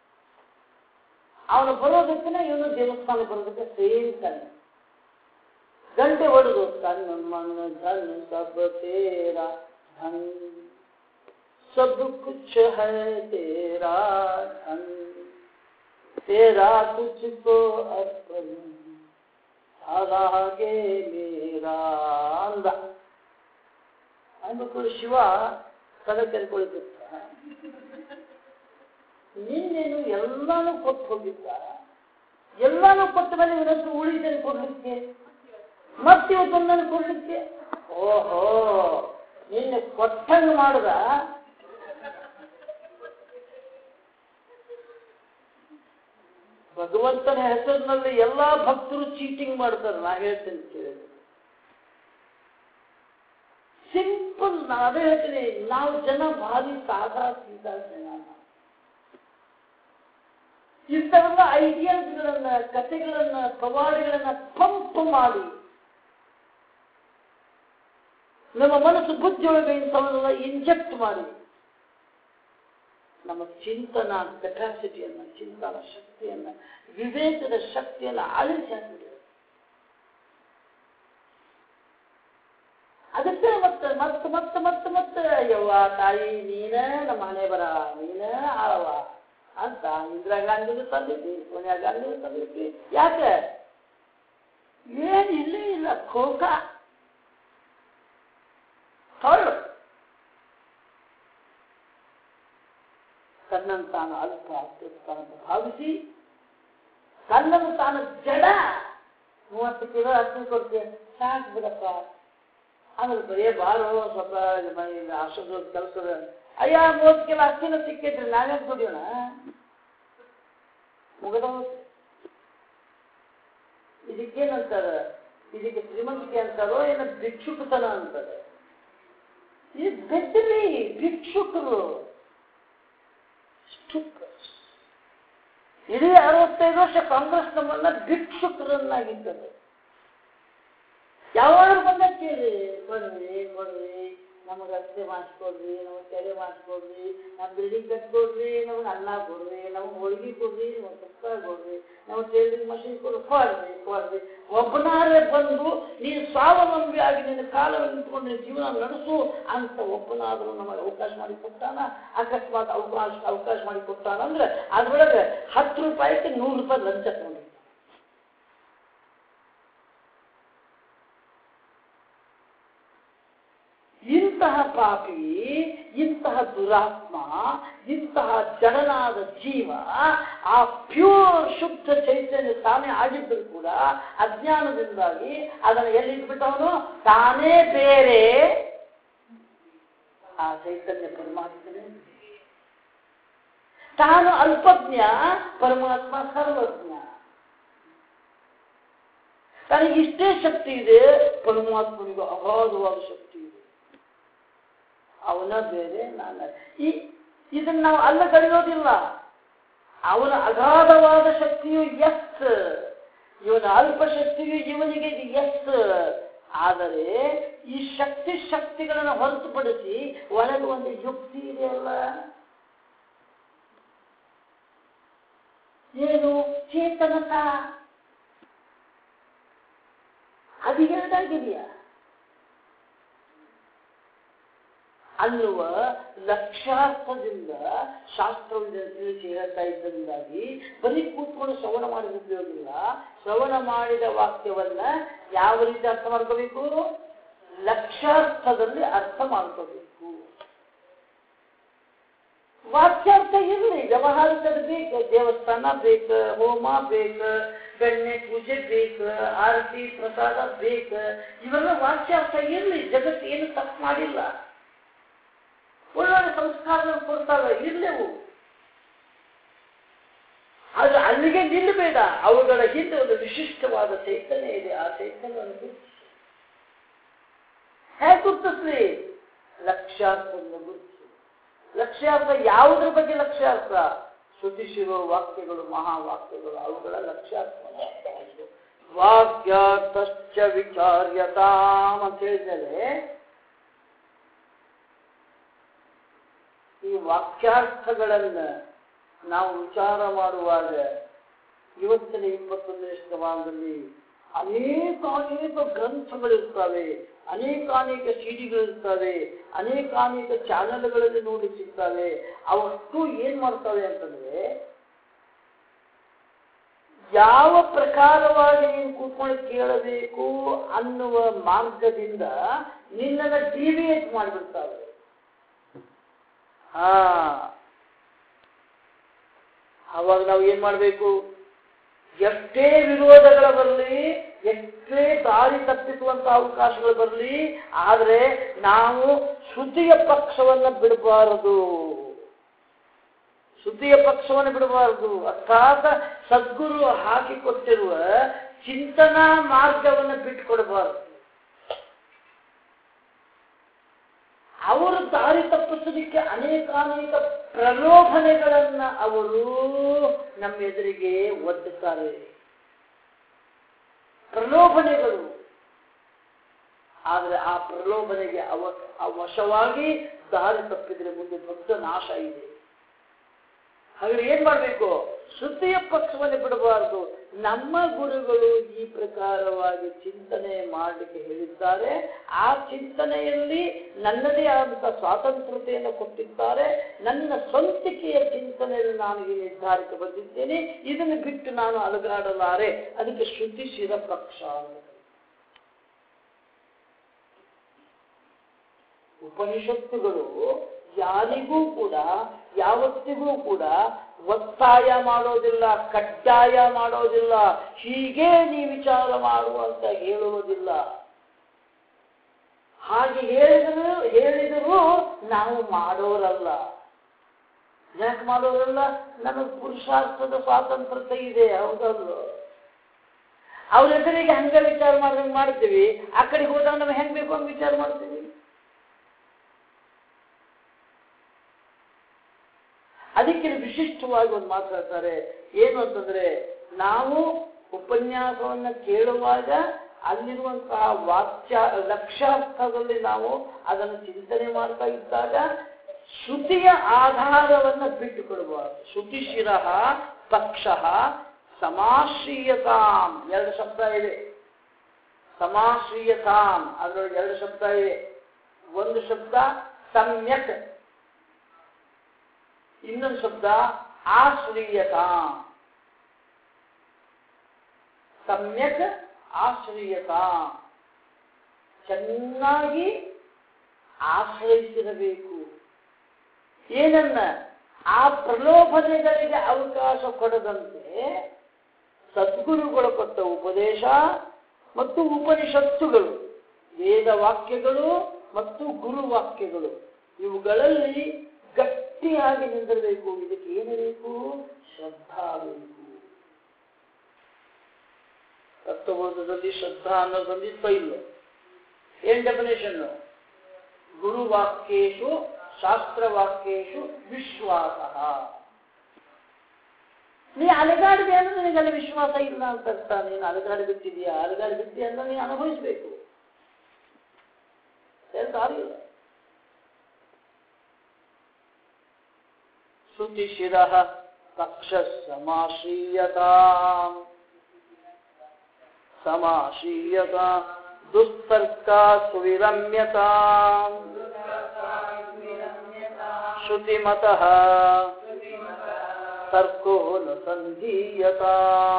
ಅವನು ಬರೋದಕ್ಕೆ ಇವನು ದೇವಸ್ಥಾನ ಬರೋದಕ್ಕೆ ಸೇಮ್ ತಾನೆ ಗಂಟೆ ಹೊಡೆದು ತನ್ನ ಮನ ಧನ್ ಸಬ್ ತೇರ ಧನ್ सब कुछ है तेरा धन तेरा तुझको अर्पण ಹಾಗೆ ಮೇರಾ ಅಂದ ಅಂದ್ಬಿಟ್ಟು ಶಿವ ತಲೆ ಕೆರ್ಕೊಳ್ತಿತ್ತ ನಿನ್ನೇನು ಎಲ್ಲಾನು ಕೊಟ್ಟು ಹೋಗಿದ್ದ ಎಲ್ಲಾನು ಕೊಟ್ಟ ಮೇಲೆ ಇವನಷ್ಟು ಉಳಿದೇನು ಕೊಡ್ಲಿಕ್ಕೆ ಮತ್ತಿವತ್ತೊಂದನ್ನು ಕೊಡ್ಲಿಕ್ಕೆ ಓಹೋ ನಿನ್ನೆ ಕೊಟ್ಟಂಗೆ ಮಾಡ್ದ ಭಗವಂತನ ಹೆಸರಿನಲ್ಲಿ ಎಲ್ಲಾ ಭಕ್ತರು ಚೀಟಿಂಗ್ ಮಾಡ್ತಾರೆ ನಾ ಹೇಳ್ತೇನೆ ಕೇಳಿ ಸಿಂಪಲ್ ನಾ ಅದೇ ಹೇಳ್ತೀನಿ ನಾವು ಜನ ಭಾರಿ ಸಾದಾ ಸೀದಾ ಜನ ನಾವು. ಇಂಥವೆಲ್ಲ ಐಡಿಯಾಸ್ಗಳನ್ನ ಕಥೆಗಳನ್ನ ಪವಾಡಿಗಳನ್ನ ಪಂಪ್ ಮಾಡಿ ನಮ್ಮ ಮನಸ್ಸು ಬುದ್ಧಿಯೊಳಗೆ ಇಂಥವನ್ನೆಲ್ಲ ಇಂಜೆಕ್ಟ್ ಮಾಡಿ ನಮ್ಮ ಚಿಂತನ ಕೆಪಾಸಿಟಿಯನ್ನ ಚಿಂತನ ಶಕ್ತಿಯನ್ನ ವಿವೇಕದ ಶಕ್ತಿಯನ್ನ ಅಳಿಸಿ ಹಾಕಿದೆ ಅದಕ್ಕೆ ಮತ್ತೆ ಮತ್ತೆ ಮತ್ತೆ ಮತ್ತೆ ಮತ್ತೆ ಯವ್ವ ತಾಯಿ ನೀನ ನಮ್ಮ ಮನೆ ಬರ ನೀನ ಆಳವ ಅಂತ ಇಂದಿರಾ ಗಾಂಧಿನೂ ತಂದಿದ್ದಿ ಸೋನಿಯಾ ಗಾಂಧಿನೂ ತಂದಿದ್ದಿ ಯಾಕೆ ಏನಿಲ್ಲ ಇಲ್ಲ ಖೋಖ ಹೊರಡು ತನ್ನನ್ನು ತಾನು ಅಲ್ಪ ಅತ್ಯುತ್ತಂತ ಭಾವಿಸಿ ತನ್ನನ್ನು ತಾನು ಜಡ ಮೂವತ್ತು ಕಿಲೋ ಹತ್ತು ಕೊಡ್ತೀಯ ಸಾಕು ಬಿಡಪ್ಪ ಆಮೇಲೆ ಬರೀ ಬಾರೋ ಸ್ವಲ್ಪ ಆಶ್ರಮದ ಕೆಲಸದ ಅಯ್ಯ ಮೂವತ್ತು ಕಿಲೋ ಅಕ್ಕಿನ ಸಿಕ್ಕಿದ್ರೆ ನಾವೇ ದುಡಿಯೋಣ ಮುಗದ ಇದಕ್ಕೇನಂತಾರ ಇದಕ್ಕೆ ಶ್ರೀಮಂತಿಕೆ ಅಂತಾರೋ ಏನೋ ಭಿಕ್ಷುಕತನ ಅಂತಾರೆ ಇದು ಬೆಟ್ಟಲಿ ಭಿಕ್ಷುಕರು ಇಡೀ ಅರವತ್ತೈದು ವರ್ಷ ಕಾಂಗ್ರೆಸ್ ನಮ್ಮನ್ನ ಭಿಕ್ಷುಕರನ್ನಾಗಿದ್ದರು ಯಾವಾಗ ಬಂದ ಕೇಳಿ ಕೊಡ್ರಿ ಕೊಡ್ರಿ ನಮಗೆ ರಸ್ತೆ ಮಾಡಿಸ್ಕೊಡ್ರಿ ನಮಗೆ ಕೆರೆ ಮಾಡಿಸ್ಕೊಡ್ರಿ ನಮ್ಮ ಬಿಲ್ಡಿಂಗ್ ಕಟ್ಕೊಡ್ರಿ ನಮಗೆ ಅನ್ನ ಕೊಡ್ರಿ ನಮಗೆ ಹೋಳಿಗೆ ಕೊಡ್ರಿ ನಮಗೆ ತುಪ್ಪ ಕೊಡ್ರಿ ನಮಗೆ ಟೇಲರಿಂಗ್ ಮಷೀನ್ ಕೊಡ್ರಿ ಕೊಡ್ರಿ ಕೊಡ್ರಿ ಒಬ್ಬನಾರೇ ಬಂದು ನೀನು ಸ್ವಾವಲಂಬಿ ಆಗಿ ನಿನ್ನ ಕಾಲವನ್ನು ನಿಂತ್ಕೊಂಡು ನಿನ್ನ ಜೀವನ ನಡೆಸು ಅಂತ ಒಬ್ಬನಾದರೂ ನಮಗೆ ಅವಕಾಶ ಮಾಡಿ ಕೊಟ್ಟಾನ ಅಕಸ್ಮಾತ್ ಅವಕಾಶ ಅವಕಾಶ ಮಾಡಿ ಕೊಟ್ಟಾನ ಅಂದ್ರೆ ಅದ್ರೊಳಗೆ ಹತ್ತು ರೂಪಾಯಿಗೆ ನೂರು ರೂಪಾಯಿ ಲಂಚ ತಗೊಂಡಿರ್ತಾನೆ ಇಂಥ ಇಂತಹ ಪಾಪಿ ಇಂತಹ ದುರಾತ್ಮ ಇಂತಹ ಜಡನಾದ ಜೀವ ಆ ಪ್ಯೂರ್ ಶುದ್ಧ ಚೈತನ್ಯ ತಾನೇ ಆಗಿದ್ದರೂ ಕೂಡ ಅಜ್ಞಾನದಿಂದಾಗಿ ಅದನ್ನು ಎಲ್ಲಿಟ್ಬಿಟ್ಟವನು ತಾನೇ ಬೇರೆ ಆ ಚೈತನ್ಯ ಪರಮಾತ್ಮನೇ ತಾನು ಅಲ್ಪಜ್ಞ ಪರಮಾತ್ಮ ಸರ್ವಜ್ಞ ತನಗೆ ಇಷ್ಟೇ ಶಕ್ತಿ ಇದೆ ಪರಮಾತ್ಮನಿಗೂ ಅಗಾಧವಾದ ಶಕ್ತಿ ಇದೆ ಅವನ ಬೇರೆ ನಾನು ಈ ಇದನ್ನ ನಾವು ಅಲ್ಲ ಕಳೆಯೋದಿಲ್ಲ ಅವನ ಅಗಾಧವಾದ ಶಕ್ತಿಯು ಎಸ್ ಇವನ ಅಲ್ಪ ಶಕ್ತಿಯು ಇವನಿಗೆ ಇದು ಎಸ್ ಆದರೆ ಈ ಶಕ್ತಿ ಶಕ್ತಿಗಳನ್ನು ಹೊರತುಪಡಿಸಿ ಒಳಗೆ ಒಂದು ಯುಕ್ತಿ ಇದೆಯಲ್ಲ ಏನು ಚೇತನತ ಅದು ಎರಡಾಗಿದೆಯಾ ಅನ್ನುವ ಲಕ್ಷಾರ್ಥದಿಂದ ಶಾಸ್ತ್ರವನ್ನು ತಿಳಿಸಿ ಹೇಳ್ತಾ ಇದ್ದರಿಂದಾಗಿ ಬರೀ ಕೂತ್ಕೊಂಡು ಶ್ರವಣ ಮಾಡಿದ ಉಪಯೋಗಿಲ್ಲ ಶ್ರವಣ ಮಾಡಿದ ವಾಕ್ಯವನ್ನ ಯಾವ ರೀತಿ ಅರ್ಥ ಮಾಡ್ಕೋಬೇಕು ಲಕ್ಷಾರ್ಥದಲ್ಲಿ ಅರ್ಥ ಮಾಡ್ಕೋಬೇಕು ವಾಕ್ಯಾರ್ಥ ಇರಲಿ ವ್ಯವಹಾರಿಕದ ಬೇಕು ದೇವಸ್ಥಾನ ಬೇಕು ಹೋಮ ಬೇಕು ಗಣ್ಯ ಪೂಜೆ ಬೇಕು ಆರತಿ ಪ್ರಸಾದ ಬೇಕು ಇವೆಲ್ಲ ವಾಕ್ಯಾರ್ಥ ಇರಲಿ ಜಗತ್ತು ಏನು ತಪ್ಪು ಮಾಡಿಲ್ಲ ಒಳ್ಳೊಳ್ಳೆ ಸಂಸ್ಕಾರಗಳು ಕೊಡ್ತಾವೆ ಇರ್ಲೇವು ಆದ್ರೆ ಅಲ್ಲಿಗೆ ನಿಲ್ಲಬೇಡ ಅವುಗಳ ಹಿಂದೆ ಒಂದು ವಿಶಿಷ್ಟವಾದ ಚೈತನ್ಯ ಇದೆ ಆ ಚೈತನ್ಯವನ್ನು ಗುರುತಿಸಿ ಹೇಗೆ ಗುರುತಿಸ್ಲಿ ಲಕ್ಷ್ಯಾರ್ಥವನ್ನು ಗುರುತಿಸಿ ಲಕ್ಷ್ಯಾರ್ಥ ಯಾವುದ್ರ ಬಗ್ಗೆ ಲಕ್ಷ್ಯಾರ್ಥ ಶ್ರುತಿಶಿರೋ ವಾಕ್ಯಗಳು ಮಹಾವಾಕ್ಯಗಳು ಅವುಗಳ ಲಕ್ಷ್ಯಾರ್ಥವನ್ನು ಅರ್ಥ ಮಾಡ್ಕೊ. ವಾಕ್ಯಾರ್ಥಶ್ಚ ವಿಚಾರ್ಯತಾಮ್ ಅಂತ ಹೇಳಿದರೆ ಈ ವಾಕ್ಯಾರ್ಥಗಳನ್ನ ನಾವು ವಿಚಾರ ಮಾಡುವಾಗ ಇವತ್ತಿನ ಇಪ್ಪತ್ತೊಂದನೇ ಶತಮಾನದಲ್ಲಿ ಅನೇಕ ಅನೇಕ ಗ್ರಂಥಗಳಿರ್ತವೆ ಅನೇಕ ಅನೇಕ ಸಿಡಿಗಳಿರ್ತವೆ ಅನೇಕ ಅನೇಕ ಚಾನೆಲ್ಗಳಲ್ಲಿ ನೋಡಿ ಸಿಗ್ತವೆ ಅವಷ್ಟು ಏನ್ ಮಾಡ್ತವೆ ಅಂತಂದ್ರೆ ಯಾವ ಪ್ರಕಾರವಾಗಿ ನೀನು ಕೂತ್ಕೊಂಡು ಕೇಳಬೇಕು ಅನ್ನುವ ಮಾರ್ಗದಿಂದ ನಿನ್ನನ್ನ ಡಿವಿಯೇಟ್ ಮಾಡಿಬಿಡ್ತಾವೆ ಹಾ ಅವಾಗ ನಾವು ಏನ್ ಮಾಡಬೇಕು ಎಷ್ಟೇ ವಿರೋಧಗಳ ಬರಲಿ ಎಷ್ಟೇ ದಾರಿ ತಪ್ಪಿಸುವಂತ ಅವಕಾಶಗಳು ಬರಲಿ ಆದರೆ ನಾವು ಶ್ರುತಿಯ ಪಕ್ಷವನ್ನ ಬಿಡಬಾರದು ಶ್ರುತಿಯ ಪಕ್ಷವನ್ನು ಬಿಡಬಾರದು ಅರ್ಥಾತ್ ಸದ್ಗುರು ಹಾಕಿಕೊಟ್ಟಿರುವ ಚಿಂತನಾ ಮಾರ್ಗವನ್ನು ಬಿಟ್ಟುಕೊಡಬಾರದು ಅವರು ದಾರಿ ತಪ್ಪಿಸಲಿಕ್ಕೆ ಅನೇಕಾನೇಕ ಪ್ರಲೋಭನೆಗಳನ್ನ ಅವರು ನಮ್ಮ ಎದುರಿಗೆ ಒಡ್ಡುತ್ತಾರೆ ಪ್ರಲೋಭನೆಗಳು ಆದರೆ ಆ ಪ್ರಲೋಭನೆಗೆ ಅವ ಆ ವಶವಾಗಿ ದಾರಿ ತಪ್ಪಿದ್ರೆ ಮುಂದೆ ದೊಡ್ಡ ನಾಶ ಇದೆ ಹಾಗಾದ್ರೆ ಏನ್ ಮಾಡಬೇಕು ಶ್ರುತಿಯ ಪಕ್ಷವನ್ನು ಬಿಡಬಾರದು ನಮ್ಮ ಗುರುಗಳು ಈ ಪ್ರಕಾರವಾಗಿ ಚಿಂತನೆ ಮಾಡಲಿಕ್ಕೆ ಹೇಳಿದ್ದಾರೆ ಆ ಚಿಂತನೆಯಲ್ಲಿ ನನ್ನದೇ ಆದಂತಹ ಸ್ವಾತಂತ್ರ್ಯತೆಯನ್ನು ಕೊಟ್ಟಿದ್ದಾರೆ ನನ್ನ ಸ್ವಂತಿಕೆಯ ಚಿಂತನೆಯಲ್ಲಿ ನಾನು ಈ ನಿರ್ಧಾರಕ್ಕೆ ಬಂದಿದ್ದೇನೆ ಇದನ್ನು ಬಿಟ್ಟು ನಾನು ಅಲಗಾಡಲಾರೆ ಅದಕ್ಕೆ ಶ್ರುತಿ ಶಿರ ಪಕ್ಷ ಅಂತ ಉಪನಿಷತ್ತುಗಳು ಯಾರಿಗೂ ಕೂಡ ಯಾವತ್ತಿಗೂ ಕೂಡ ಒತ್ತಾಯ ಮಾಡೋದಿಲ್ಲ ಕಡ್ಡಾಯ ಮಾಡೋದಿಲ್ಲ ಹೀಗೆ ನೀ ವಿಚಾರ ಮಾಡು ಅಂತ ಹೇಳುವುದಿಲ್ಲ ಹಾಗೆ ಹೇಳಿದರು ಹೇಳಿದರೂ ನಾವು ಮಾಡೋರಲ್ಲ ಯಾಕೆ ಮಾಡೋರಲ್ಲ ನಮಗೆ ಪುರುಷಾರ್ಥದ ಸ್ವಾತಂತ್ರ್ಯತೆ ಇದೆ ಹೌದಲ್ಲ ಅವ್ರ ಹೆಸರಿಗೆ ಹಂಗ ವಿಚಾರ ಮಾಡ್ದಂಗೆ ಮಾಡ್ತೀವಿ ಆ ಕಡೆಗೆ ಹೋದಾಗ ನಾವು ಹೆಂಗ್ ಬೇಕು ಹಂಗೆ ವಿಚಾರ ಮಾಡ್ತೀವಿ ಅದಕ್ಕೆ ವಿಶಿಷ್ಟವಾಗಿ ಒಂದು ಮಾತಾಡ್ತಾರೆ ಏನು ಅಂತಂದ್ರೆ ನಾವು ಉಪನ್ಯಾಸವನ್ನ ಕೇಳುವಾಗ ಅಲ್ಲಿರುವಂತಹ ವಾಕ್ಯ ಲಕ್ಷ್ಯಾರ್ಥದಲ್ಲಿ ನಾವು ಅದನ್ನು ಚಿಂತನೆ ಮಾಡ್ತಾ ಇದ್ದಾಗ ಶ್ರುತಿಯ ಆಧಾರವನ್ನ ಬಿಟ್ಟುಕೊಡಬಾರದು ಶ್ರುತಿ ಶಿರ ಪಕ್ಷ ಸಮಾಶ್ರೀಯತಾಂ ಎರಡು ಶಬ್ದ ಇದೆ ಸಮಾಶ್ರೀಯತಾಂ ಅದರೊಳಗೆ ಎರಡು ಶಬ್ದ ಇದೆ ಒಂದು ಶಬ್ದ ಸಮ್ಯಕ್ ಇನ್ನೊಂದು ಶಬ್ದ ಆಶ್ರೀಯತಾ ಸಮ್ಯಕ್ ಆಶ್ರೀಯತಾ ಚೆನ್ನಾಗಿ ಆಶ್ರಯಿಸಿರಬೇಕು ಏನನ್ನ ಆ ಪ್ರಲೋಭನೆಗಳಿಗೆ ಅವಕಾಶ ಕೊಡದಂತೆ ಸದ್ಗುರುಗಳು ಕೊಟ್ಟ ಉಪದೇಶ ಮತ್ತು ಉಪನಿಷತ್ತುಗಳು ವೇದ ವಾಕ್ಯಗಳು ಮತ್ತು ಗುರು ವಾಕ್ಯಗಳು ಇವುಗಳಲ್ಲಿ ಗಟ್ಟಿಯಾಗಿ ನಿಂದಿರಬೇಕು ಇದಕ್ಕೆ ಏನು ಬೇಕು ಶ್ರದ್ಧಾ ಬೇಕು ತತ್ವಬೋಧದಲ್ಲಿ ಶ್ರದ್ಧಾ ಅನ್ನೋದೊಂದಿತ್ತ ಇಲ್ಲ ಏನ್ ಡೆಫಿನೇಷನ್ ಗುರುವಾಕ್ಯೇಶು ಶಾಸ್ತ್ರವಾಕ್ಯೇಶು ವಿಶ್ವಾಸ ನೀ ಅಲಗಾಡಿದೆ ಅಂದ್ರೆ ನಿನಗಲ್ಲಿ ವಿಶ್ವಾಸ ಇಲ್ಲ ಅಂತ ಅರ್ಥ ನೀನು ಅಲಗಾಡಿ ಬಿಟ್ಟಿದೀಯಾ ಅಲಗಾಡಿ ಬಿಟ್ಟಿ ಅಂದ್ರೆ ನೀನು ಅನುಭವಿಸ್ಬೇಕು ಬೇರೆ ದಾರಿ ಇಲ್ಲ ಶ್ರುತಿಶಿರ ಕಕ್ಷ ಸಮಾಶ್ರೀಯತಾ ಸಮಾಶೀಯತಾ ದುಸ್ತರ್ಕಾ ಸುವಿರಮ್ಯತಾ ಶ್ರುತಿಮತಃ ತರ್ಕೋ ನ ಸಂಧೀಯತಾ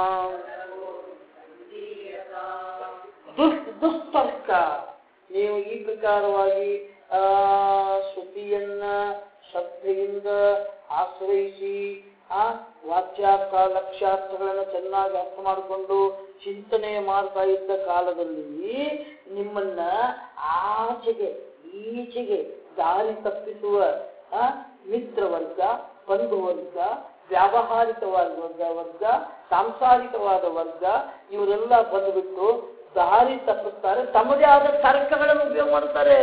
ದುಸ್ ದುಸ್ತರ್ಕ ನೀವು ಈ ಪ್ರಕಾರವಾಗಿ ಆ ಶ್ರುತಿಯನ್ನ ಶ್ರದ್ಧೆಯಿಂದ ಆಶ್ರಯಿಸಿ ಆ ವಾಚ್ಯಾರ್ಥ ಲಕ್ಷ್ಯಾರ್ಥಗಳನ್ನು ಚೆನ್ನಾಗಿ ಅರ್ಥ ಮಾಡಿಕೊಂಡು ಚಿಂತನೆ ಮಾಡ್ತಾ ಇದ್ದ ಕಾಲದಲ್ಲಿ ನಿಮ್ಮನ್ನ ಆಚೆಗೆ ಈಚೆಗೆ ದಾರಿ ತಪ್ಪಿಸುವ ಆ, ಮಿತ್ರವರ್ಗ ಬಂಧುವರ್ಗ ವ್ಯಾವಹಾರಿಕವಾದ ವರ್ಗ ವರ್ಗ ಸಾಂಸಾರಿಕವಾದ ವರ್ಗ ಇವರೆಲ್ಲ ಬಂದುಬಿಟ್ಟು ದಾರಿ ತಪ್ಪಿಸ್ತಾರೆ ತಮ್ಮದೇ ಆದ ತರ್ಕಗಳನ್ನು ಉಪಯೋಗ ಮಾಡ್ತಾರೆ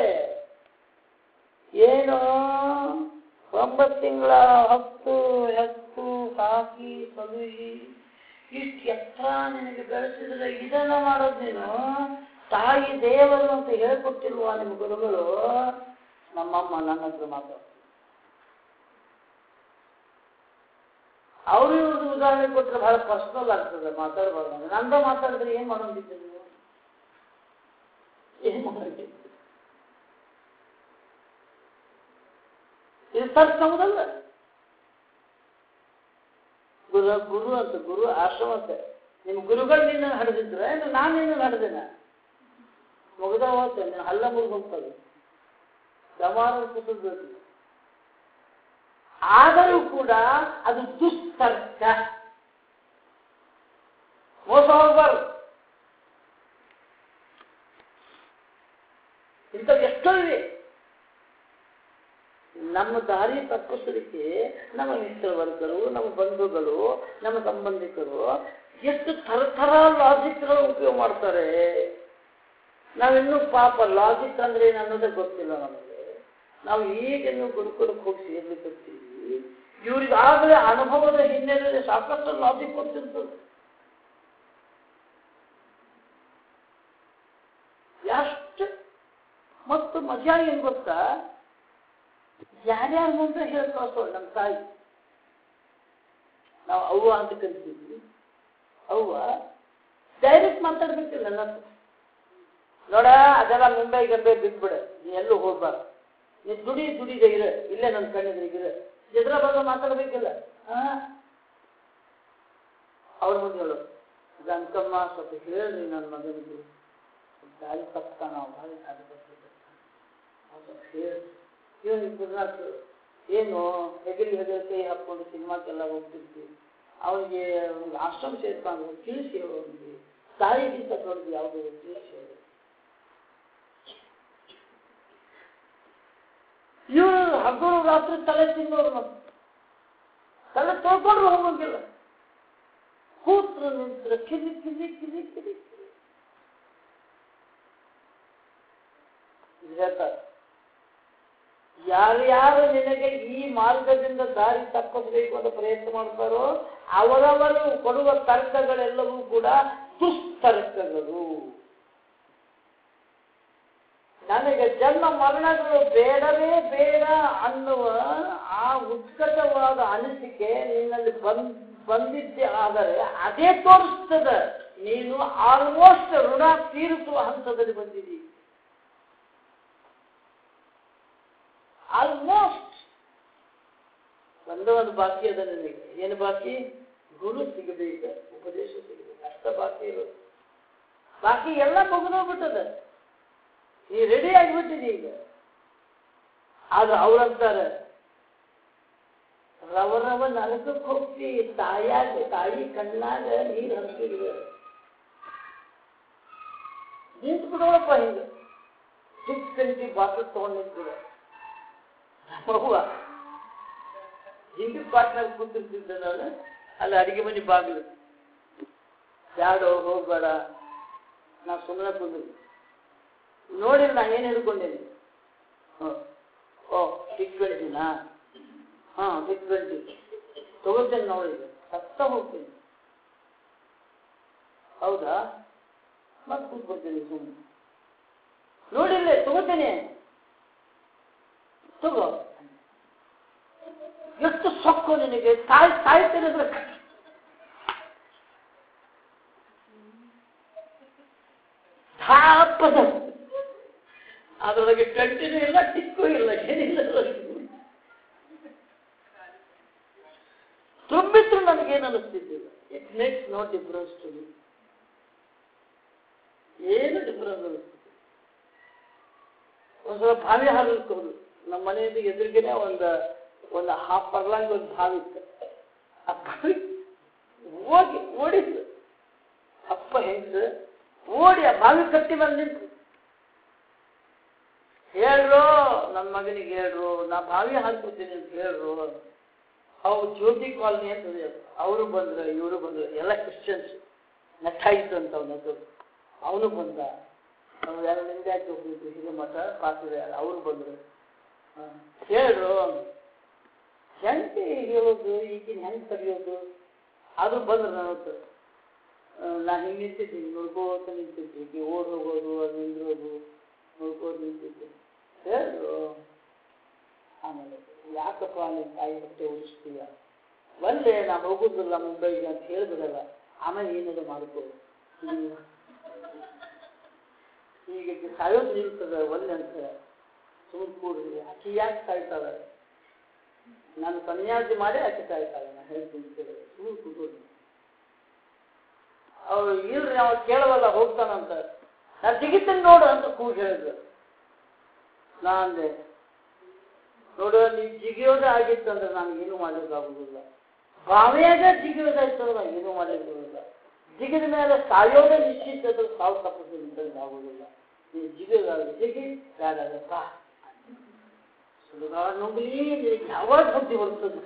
ಏನು ಒಂಬತ್ತು ತಿಂಗಳ ಹತ್ತು ಹೆತ್ತು ಸಾಕಿ ಸಲುಹಿ ಇಷ್ಟು ಎತ್ತರ ನಿನಗೆ ಬೆಳೆಸಿದ್ರೆ ಇದನ್ನ ಮಾಡೋದು ನೀನು ತಾಯಿ ದೇವರು ಅಂತ ಹೇಳ್ಕೊಟ್ಟಿಲ್ವಾ ನಿಮ್ಮ ಗುರುಗಳು ನಮ್ಮಮ್ಮ ನನ್ನ ಹತ್ರ ಮಾತಾಡ್ತಾರೆ ಅವರು ಇವ್ರದ್ದು ಉದಾಹರಣೆ ಕೊಟ್ಟರೆ ಬಹಳ ಪರ್ಸನಲ್ ಆಗ್ತದೆ ಮಾತಾಡಬಾರ್ದು ನಂದ ಮಾತಾಡಿದ್ರೆ ಏನ್ ಮಾಡೋದಿತ್ತು ನೀವು ಏನ್ ಮಾಡೋದಿತ್ತು ಇದು ತರ್ಕಮದಲ್ಲ ಗುರು ಗುರು ಅಂತ ಗುರು ಆಶ್ರಮ ಅಂತ ನಿಮ್ ಗುರುಗಳು ನಿನ್ನ ಹಡೆದಿದ್ರೆ ನಾನು ನಿನ್ನ ಹಡೆದಿನ ಮುಗ್ದ ಹೋಗ್ತೇನೆ ನೀನು ಹಲ್ಲ ಮುರಿದು ಹೋಗ್ತದೆ ದಮಾರ ಕುಸಿದ್ಬೇಕು ಆದರೂ ಕೂಡ ಅದು ದುಸ್ತರ್ಕ ಮೋಸ ಹೋಗ್ಬಾರ್ದು ಇಂಥವು ಎಷ್ಟೋ ಇವೆ ನಮ್ಮ ದಾರಿ ತಪ್ಪಿಸಲಿಕ್ಕೆ ನಮ್ಮ ಮಿತ್ರವರ್ಗರು ನಮ್ಮ ಬಂಧುಗಳು ನಮ್ಮ ಸಂಬಂಧಿಕರು ಎಷ್ಟು ಥರ ಥರ ಲಾಜಿಕ್ಗಳು ಉಪಯೋಗ ಮಾಡ್ತಾರೆ ನಾವಿನ್ನೂ ಪಾಪ ಲಾಜಿಕ್ ಅಂದ್ರೆ ಏನು ಅನ್ನೋದೇ ಗೊತ್ತಿಲ್ಲ ನಮಗೆ ನಾವು ಈಗಿನ್ನೂ ಗುರುಕುಲಕ್ಕೆ ಹೋಗಿ ಸೇರ್ಲಿಕ್ಕತ್ತೀವಿ ಇವ್ರಿಗಾಗಲೇ ಅನುಭವದ ಹಿನ್ನೆಲೆಯಲ್ಲಿ ಸಾಕಷ್ಟು ಲಾಜಿಕ್ ಗೊತ್ತಿರ್ತದೆ ಎಷ್ಟು ಮತ್ತು ಮಜಾ ಏನ್ ಗೊತ್ತಾ ಯಾರ್ಯಾರ ಮುಂದೆ ಹೇಳ್ಕೊಳ್ತೋಳು ನಮ್ಮ ತಾಯಿ ನಾವು ಅವ್ವ ಅಂತ ಕರಿತೀವಿ ಅವ್ವ ಡೈರೆಕ್ಟ್ ಮಾತಾಡ್ಬೇಕಿಲ್ಲ ನನ್ನ ಹತ್ರ. ನೋಡ ಅದೆಲ್ಲ ಮುಂಬೈ ಗಂಬೆ ಬಿಟ್ಬಿಡ ನೀ ಎಲ್ಲೂ ಹೋಗ್ಬಾರ್ದು ನೀ ದುಡಿ ದುಡಿದೆ ಇರ ಇಲ್ಲೇ ನನ್ನ ಕಣ್ಣಿದ್ರಿಗಿರ ಎದ್ರ ಬಗ್ಗೆ ಮಾತಾಡ್ಬೇಕಿಲ್ಲ ಆ ಅವ್ರ ಮುಂದೆ ಹೇಳು ಗಂಕಮ್ಮ ಸ್ವಲ್ಪ ಹೇಳ್ರಿ ನನ್ನ ಮಗನಿಗೆ ದಾರಿ ತಪ್ಪಾನ ಭಾಳ ದಾರಿ ತಪ್ಪಿರ್ತಾನೆ ಹೇಳಿ ಇವನಿಗೆ ಗುರುನಾಥ್ ಏನು ಹೆಗಲಿ ಹೆಗಲಿ ಕೈ ಹಾಕೊಂಡು ಸಿನಿಮಾಕ್ಕೆಲ್ಲ ಹೋಗ್ತಿರ್ತೀವಿ ಅವನಿಗೆ ಅವ್ನಿಗೆ ಆಶ್ರಮ ಸೇರ್ಕೊಂಡು ತಿಳಿಸಿ ಹೇಳು ಅವನಿಗೆ ತಾಯಿಗಿಂತ ದೊಡ್ಡದು ಯಾವುದು ತಿಳಿಸಿ ಹೇಳು ಇವರು ಹಗಲು ರಾತ್ರಿ ತಲೆ ತಿನ್ನೋರು ಮತ್ತೆ ತಲೆ ತೊಳ್ಕೊಂಡ್ರು ಹೋಗಂಗಿಲ್ಲ ಕೂತ್ರ ನಿಂತ್ರ ಕಿಲಿ ಕಿಲಿ ಕಿಲಿ ಕಿಲಿ ಕಿಲಿ ಇದು ಹೇಳ್ತಾರೆ ಯಾರ್ಯಾರು ನಿನಗೆ ಈ ಮಾರ್ಗದಿಂದ ದಾರಿ ತಪ್ಪಿಸಬೇಕು ಅಂತ ಪ್ರಯತ್ನ ಮಾಡ್ತಾರೋ ಅವರವರು ಕೊಡುವ ತರ್ಕಗಳೆಲ್ಲವೂ ಕೂಡ ದುಸ್ತರ್ಕಗಳು ನನಗೆ ಜನ್ಮ ಮರಣಗಳು ಬೇಡವೇ ಬೇಡ ಅನ್ನುವ ಆ ಉತ್ಕಟವಾದ ಅನಿಸಿಕೆ ನಿನ್ನಲ್ಲಿ ಬಂದ್ ಬಂದಿದ್ದೆ ಆದರೆ ಅದೇ ತೋರಿಸ್ತದೆ ನೀನು ಆಲ್ಮೋಸ್ಟ್ ಋಣ ತೀರಿಸುವ ಹಂತದಲ್ಲಿ ಬಂದಿದ್ದೀವಿ ಆಲ್ಮೋಸ್ಟ್ ಒಂದೇ ಒಂದು ಬಾಕಿ ಅದ ನನಗೆ ಏನು ಬಾಕಿ ಗುರು ಸಿಗಬೇಕು ಉಪದೇಶ ಸಿಗಬೇಕು ಅಷ್ಟ ಬಾಕಿ ಇರೋದು ಬಾಕಿ ಎಲ್ಲ ಮುಗಿದೋಗ್ಬಿಟ್ಟದ ನೀ ರೆಡಿ ಆಗಿಬಿಟ್ಟಿದೆ ಈಗ ಆದ್ರೆ ಅವ್ರಂತಾರೆ ರವ ರವ ನರಕಕ್ಕೆ ಹೋಗ್ತಿ ತಾಯಾಗ ತಾಯಿ ಕಣ್ಣಾಗ ನೀರು ಹರಿಸಿದ್ರು ನಿಂತು ಬಿಡೋಳಪ್ಪ ಹಿಂಗ ಸಿಕ್ಸ್ ಟ್ವೆಂಟಿ ಬಾಟಲ್ ತಗೊಂಡು ನಿಂತಿದೆ ನಮ್ಮವ್ವ ಹಿಂದಿನ ಪಾಟ್ನಾಗ ಕೂತಿರ್ತಿದ್ದೆ ನಾನು ಅಲ್ಲಿ ಅಡಿಗೆ ಮನೆ ಬಾಗಿಲು ಬ್ಯಾಡೋ ಹೋಗ್ಬೇಡ ನಾ ಸುಮ್ಮನೆ ಕುಂದಿದ್ದೆ ನೋಡಿಲ್ಲ ನಾ ಏನು ಹಿಡ್ಕೊಂಡೇನಿ ಹ್ಮ್. ಓ ಸಿಕ್ಸ್ ಟ್ವೆಂಟಿನಾ ಹಾಂ ಸಿಕ್ಸ್ ಟ್ವೆಂಟಿ ತಗೋತೇನೆ ನೋಡಿ ಸತ್ತ ಹೋಗ್ತೀನಿ ಹೌದಾ ಮತ್ತೆ ಕೂತ್ಕೊಳ್ತೀನಿ ಸುಮ್ಮನೆ ನೋಡಿಲ್ಲ ತಗೋತೇನೆ ತಗೋ ಎಷ್ಟು ಸೊಕ್ಕು ನಿನಗೆ ಸಾಯ್ ಸಾಯ್ತೇನೆ ಅಂದ್ರೆ ಧಾಪದ ಅದರೊಳಗೆ ಕಂಟಿನ್ಯೂ ಇಲ್ಲ ಟಿಕ್ಕು ಇಲ್ಲ ಏನಿಲ್ಲ ಅದ್ರೊಳಗೆ. ತುಂಬಿದ್ರು ನನಗೇನು ಅನಿಸ್ತಿದ್ದಿಲ್ಲ it makes no difference to me ಏನು ಡಿಫರೆನ್ಸ್ ಅನಿಸ್ತಿದೆ ಒಂದ್ಸಲ ಬಾವಿ ಹಾರಲಿಕ್ಕೆ ಹೋದ್ರು ನಮ್ಮ ಮನೆಯಿಂದ ಎದುರಿಗೆನೆ ಒಂದು ಒಂದು ಹಾಫ್ ಪರ್ಲಾಂಗ್ ಒಂದು ಬಾವಿ ಇತ್ತು ಆ ಬಾವಿ ಹೋಗಿ ಓಡಿದ್ರು ಅಪ್ಪ ಹೆಂಗ್ಸು ಓಡಿ ಆ ಬಾವಿ ಕಟ್ಟಿ ಮೇಲೆ ನಿಂತು ಹೇಳ್ರು ನನ್ನ ಮಗನಿಗೆ ಹೇಳ್ರು ನಾ ಬಾವಿ ಹಾಕ್ಬಿಡ್ತೀನಿ ಅಂತ ಹೇಳ್ರು ಅವು ಜ್ಯೋತಿ ಕಾಲನಿ ಅಂತ ಇದೆ. ಅವರು ಬಂದ್ರು ಇವರು ಬಂದ್ರು ಎಲ್ಲ ಕ್ರಿಶ್ಚಿಯನ್ಸ್ ನಟ್ಟಾಯಿತು ಅಂತ ಅವನ ಹೆಸರು ಅವನು ಬಂದ ಅವ್ರು ಯಾರು ಲಿಂಗಾಯತ್ ಹೋಗ್ಬಿಟ್ಟು ಹಿರೇಮಠ ಪಾತ್ರೆ ಅವರು ಬಂದ್ರು ಹ. ಹೇಳ್ರು ಹೆಂಗೆ ಹೇಳೋದು ಈಗಿನ ಹೆಂಗೆ ಕರೆಯೋದು ಅದು ಬಂದ್ರು ನನ್ನ ಹತ್ರ ಆ, ನಾ ಹಿಂಗೆ ನಿಂತಿದ್ದೀನಿ ನೋಡ್ಕೋತ ನಿಂತಿದ್ದೆ ಈಕೆ ಓಡ್ ಹೋಗೋದು ಅದು ನಿಂದ್ರೋದು ನೋಡ್ಕೋತ ನಿಂತಿದ್ದೆ ಹೇಳ್ರು ಆಮೇಲೆ ಯಾಕಪ್ಪ ನಿನ್ನ ತಾಯಿ ಹೊಟ್ಟೆ ಉಳಿಸ್ತೀಯ ಒಂದೇ ನಾ ಹೋಗುದಿಲ್ಲ ಮುಂಬೈಗೆ ಅಂತ ಹೇಳ್ಬಿಡಲ್ಲ ಆಮೇಲೆ ಏನಾದ್ರು ಮಾಡ್ಕೋ ಹ್ಮ್. ಈಗ ಈಕೆ ಸಾಯೋದು ನಿಲ್ತದೆ ಒಂದೇ ಅಂತ ಸುಮ್ಮನೆ ಕೂಡ್ರಿ ಆಕೆ ಯಾಕೆ ಸಾಯ್ತಾಳೆ ನಾನು ಸನ್ಯಾಸಿ ಮಾಡಿ ಆಕೆ ಸಾಯ್ತಾಳೆ ನಾ ಹೇಳ್ತೀನಿ ಕೇಳಿ ಸುಮ್ಮನೆ ಕೂತ್ಕೊಳ್ಳಿ ಅವ್ರು ಇಲ್ರಿ ಅವ ಕೇಳವಲ್ಲ ಹೋಗ್ತಾನಂತ ನಾ ಜಿಗಿತೀನಿ ನೋಡು ಅಂತ ಕೂಗಿ ಹೇಳಿದ್ರು ನಾ ಅಂದೆ ನೋಡು ನೀ ಜಿಗಿಯೋದೇ ಆಗಿತ್ತಂದ್ರೆ ನಾನು ಏನು ಮಾಡ್ಲಿಕ್ಕಾಗುದಿಲ್ಲ ಬಾವಿಯಾಗ ಜಿಗಿಯೋದಾಯ್ತಂದ್ರೆ ನಾನು ಏನು ಮಾಡ್ಲಿಕ್ಕೆ ಬರುದಿಲ್ಲ ಜಿಗಿದ ಮೇಲೆ ಸಾಯೋದೇ ನಿಶ್ಚಿತ ಅಂದ್ರೆ ಸಾವು ತಪ್ಪಿಸಿದ್ರೆ ಆಗುದಿಲ್ಲ ನೀ ಜಿಗಿಯೋದಾದ್ರೆ ಜಿಗಿ ಬೇಡಪ್ಪ ಸುಡುಗಾಡ ನುಗ್ಲಿ ನಿನಗೆ ಯಾವಾಗ ಬುದ್ಧಿ ಬರ್ತದೆ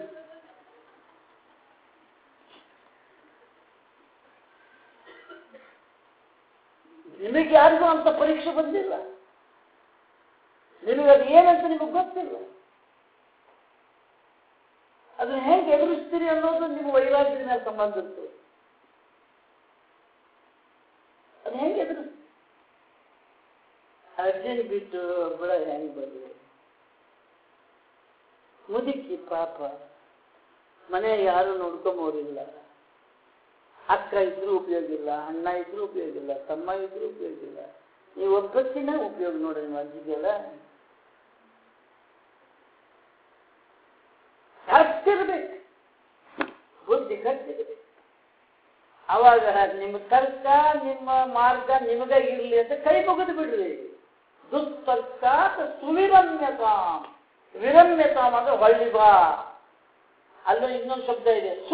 ನಿಮಗೆ ಯಾರಿಗೂ ಅಂತ ಪರೀಕ್ಷೆ ಬಂದಿಲ್ಲ ನಿಮಗೆ ಅದು ಏನಂತ ನಿಮಗೆ ಗೊತ್ತಿಲ್ಲ ಅದನ್ನ ಹೆಂಗೆ ಎದುರಿಸ್ತೀರಿ ಅನ್ನೋದು ನಿಮ್ಮ ವೈರಾಗ್ಯದ ಮೇಲೆ ಸಂಬಂಧ ಇತ್ತು ಅದು ಹೆಂಗೆ ಎದುರಿಸ್ತೀರಿ ಅರ್ಜೆಂಟ್ ಬಿಟ್ಟು ಬಿಡ ಹೆಂಗೆ ಬರ್ಲಿ ಮುದುಕಿ ಪಾಪ ಮನೆ ಯಾರು ನೋಡ್ಕೊಂಬೋರಿಲ್ಲ ಅಕ್ಕ ಇದ್ರೂ ಉಪಯೋಗ ಇಲ್ಲ ಅಣ್ಣ ಇದ್ರೂ ಉಪಯೋಗ ಇಲ್ಲ ತಮ್ಮ ಇದ್ರೂ ಉಪಯೋಗ ಇಲ್ಲ ನೀವು ಒಬ್ಬತ್ತಿನ ಉಪಯೋಗ ನೋಡ್ರಿ ನಿಮ್ಮ ಅಜ್ಜಿಗೆಲ್ಲ ಕರ್ತಿರ್ಬೇಕು ಬುದ್ಧಿ ಕರ್ತಿರ್ಬೇಕು ಅವಾಗ ನಿಮ್ಮ ತರ್ಕ ನಿಮ್ಮ ಮಾರ್ಗ ನಿಮಗ ಇರ್ಲಿ ಅಂತ ಕೈ ಮುಗಿದು ಬಿಡ್ರಿ ದುಸ್ತರ್ಕಾತ ಸುವಿರಮ್ಯತಾಂ ವಿರಮ್ಯತಾಂ ಅಂದ್ರೆ ಹೊಳ್ಳಿ ಬಾ ಅಲ್ಲೂ ಇನ್ನೊಂದು ಶಬ್ದ ಇದೆ ಸು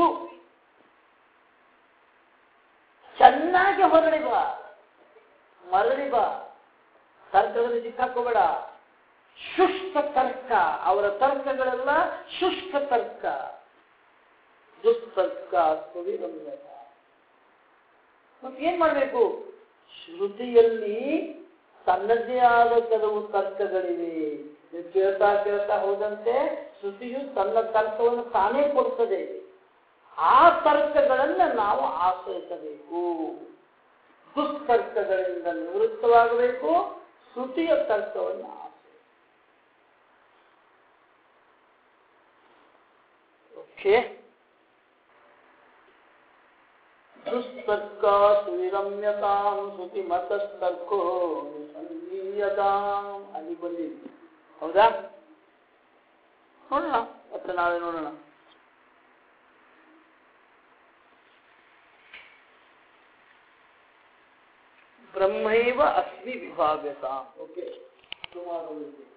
ಚೆನ್ನಾಗಿ ಹೊರಡಿ ಬಾ ಮರಳಿ ಬಾ ತರ್ಕದಲ್ಲಿ ಸಿಕ್ಕಾಕೋಬೇಡ ಶುಷ್ಕ ತರ್ಕ ಅವರ ತರ್ಕಗಳೆಲ್ಲ ಶುಷ್ಕ ತರ್ಕ ದುಸ್ತರ್ಕ ಸುವಿರಮ್ಯತ ಮತ್ತೇನ್ ಮಾಡಬೇಕು ಶ್ರುತಿಯಲ್ಲಿ ತನ್ನದೇ ಆದ ಕೆಲವು ತರ್ಕಗಳಿವೆ ನೀವು ಕೇಳ್ತಾ ಕೇಳ್ತಾ ಹೋದಂತೆ ಶ್ರುತಿಯು ತನ್ನ ತರ್ಕವನ್ನು ತಾನೇ ಕೊಡ್ತದೆ ಆ ತರ್ಕಗಳನ್ನು ನಾವು ಆಶ್ರಯಿಸಬೇಕು ದುಸ್ತರ್ಕಗಳಿಂದ ನಿವೃತ್ತವಾಗಬೇಕು ಶ್ರುತಿಯ ತರ್ಕವನ್ನು ಆಶ್ರಯಿಸ ಓಕೆ ದುಸ್ತರ್ಕ ಸುವಿರಮ್ಯತಾಂ ಶ್ರುತಿ ಮತಸ್ತರ್ಕೋ ಸಂಗೀಯತಾಂ ಅಲ್ಲಿ ಬಂದಿದ್ದು ಹೌದಾ ನೋಡೋಣ ಮತ್ತೆ ನಾಳೆ ನೋಡೋಣ ಬ್ರಹ್ಮೈವ ಅಸ್ಮಿ ವಿಭಾಗತ ಓಕೆ ಸುಮಾರು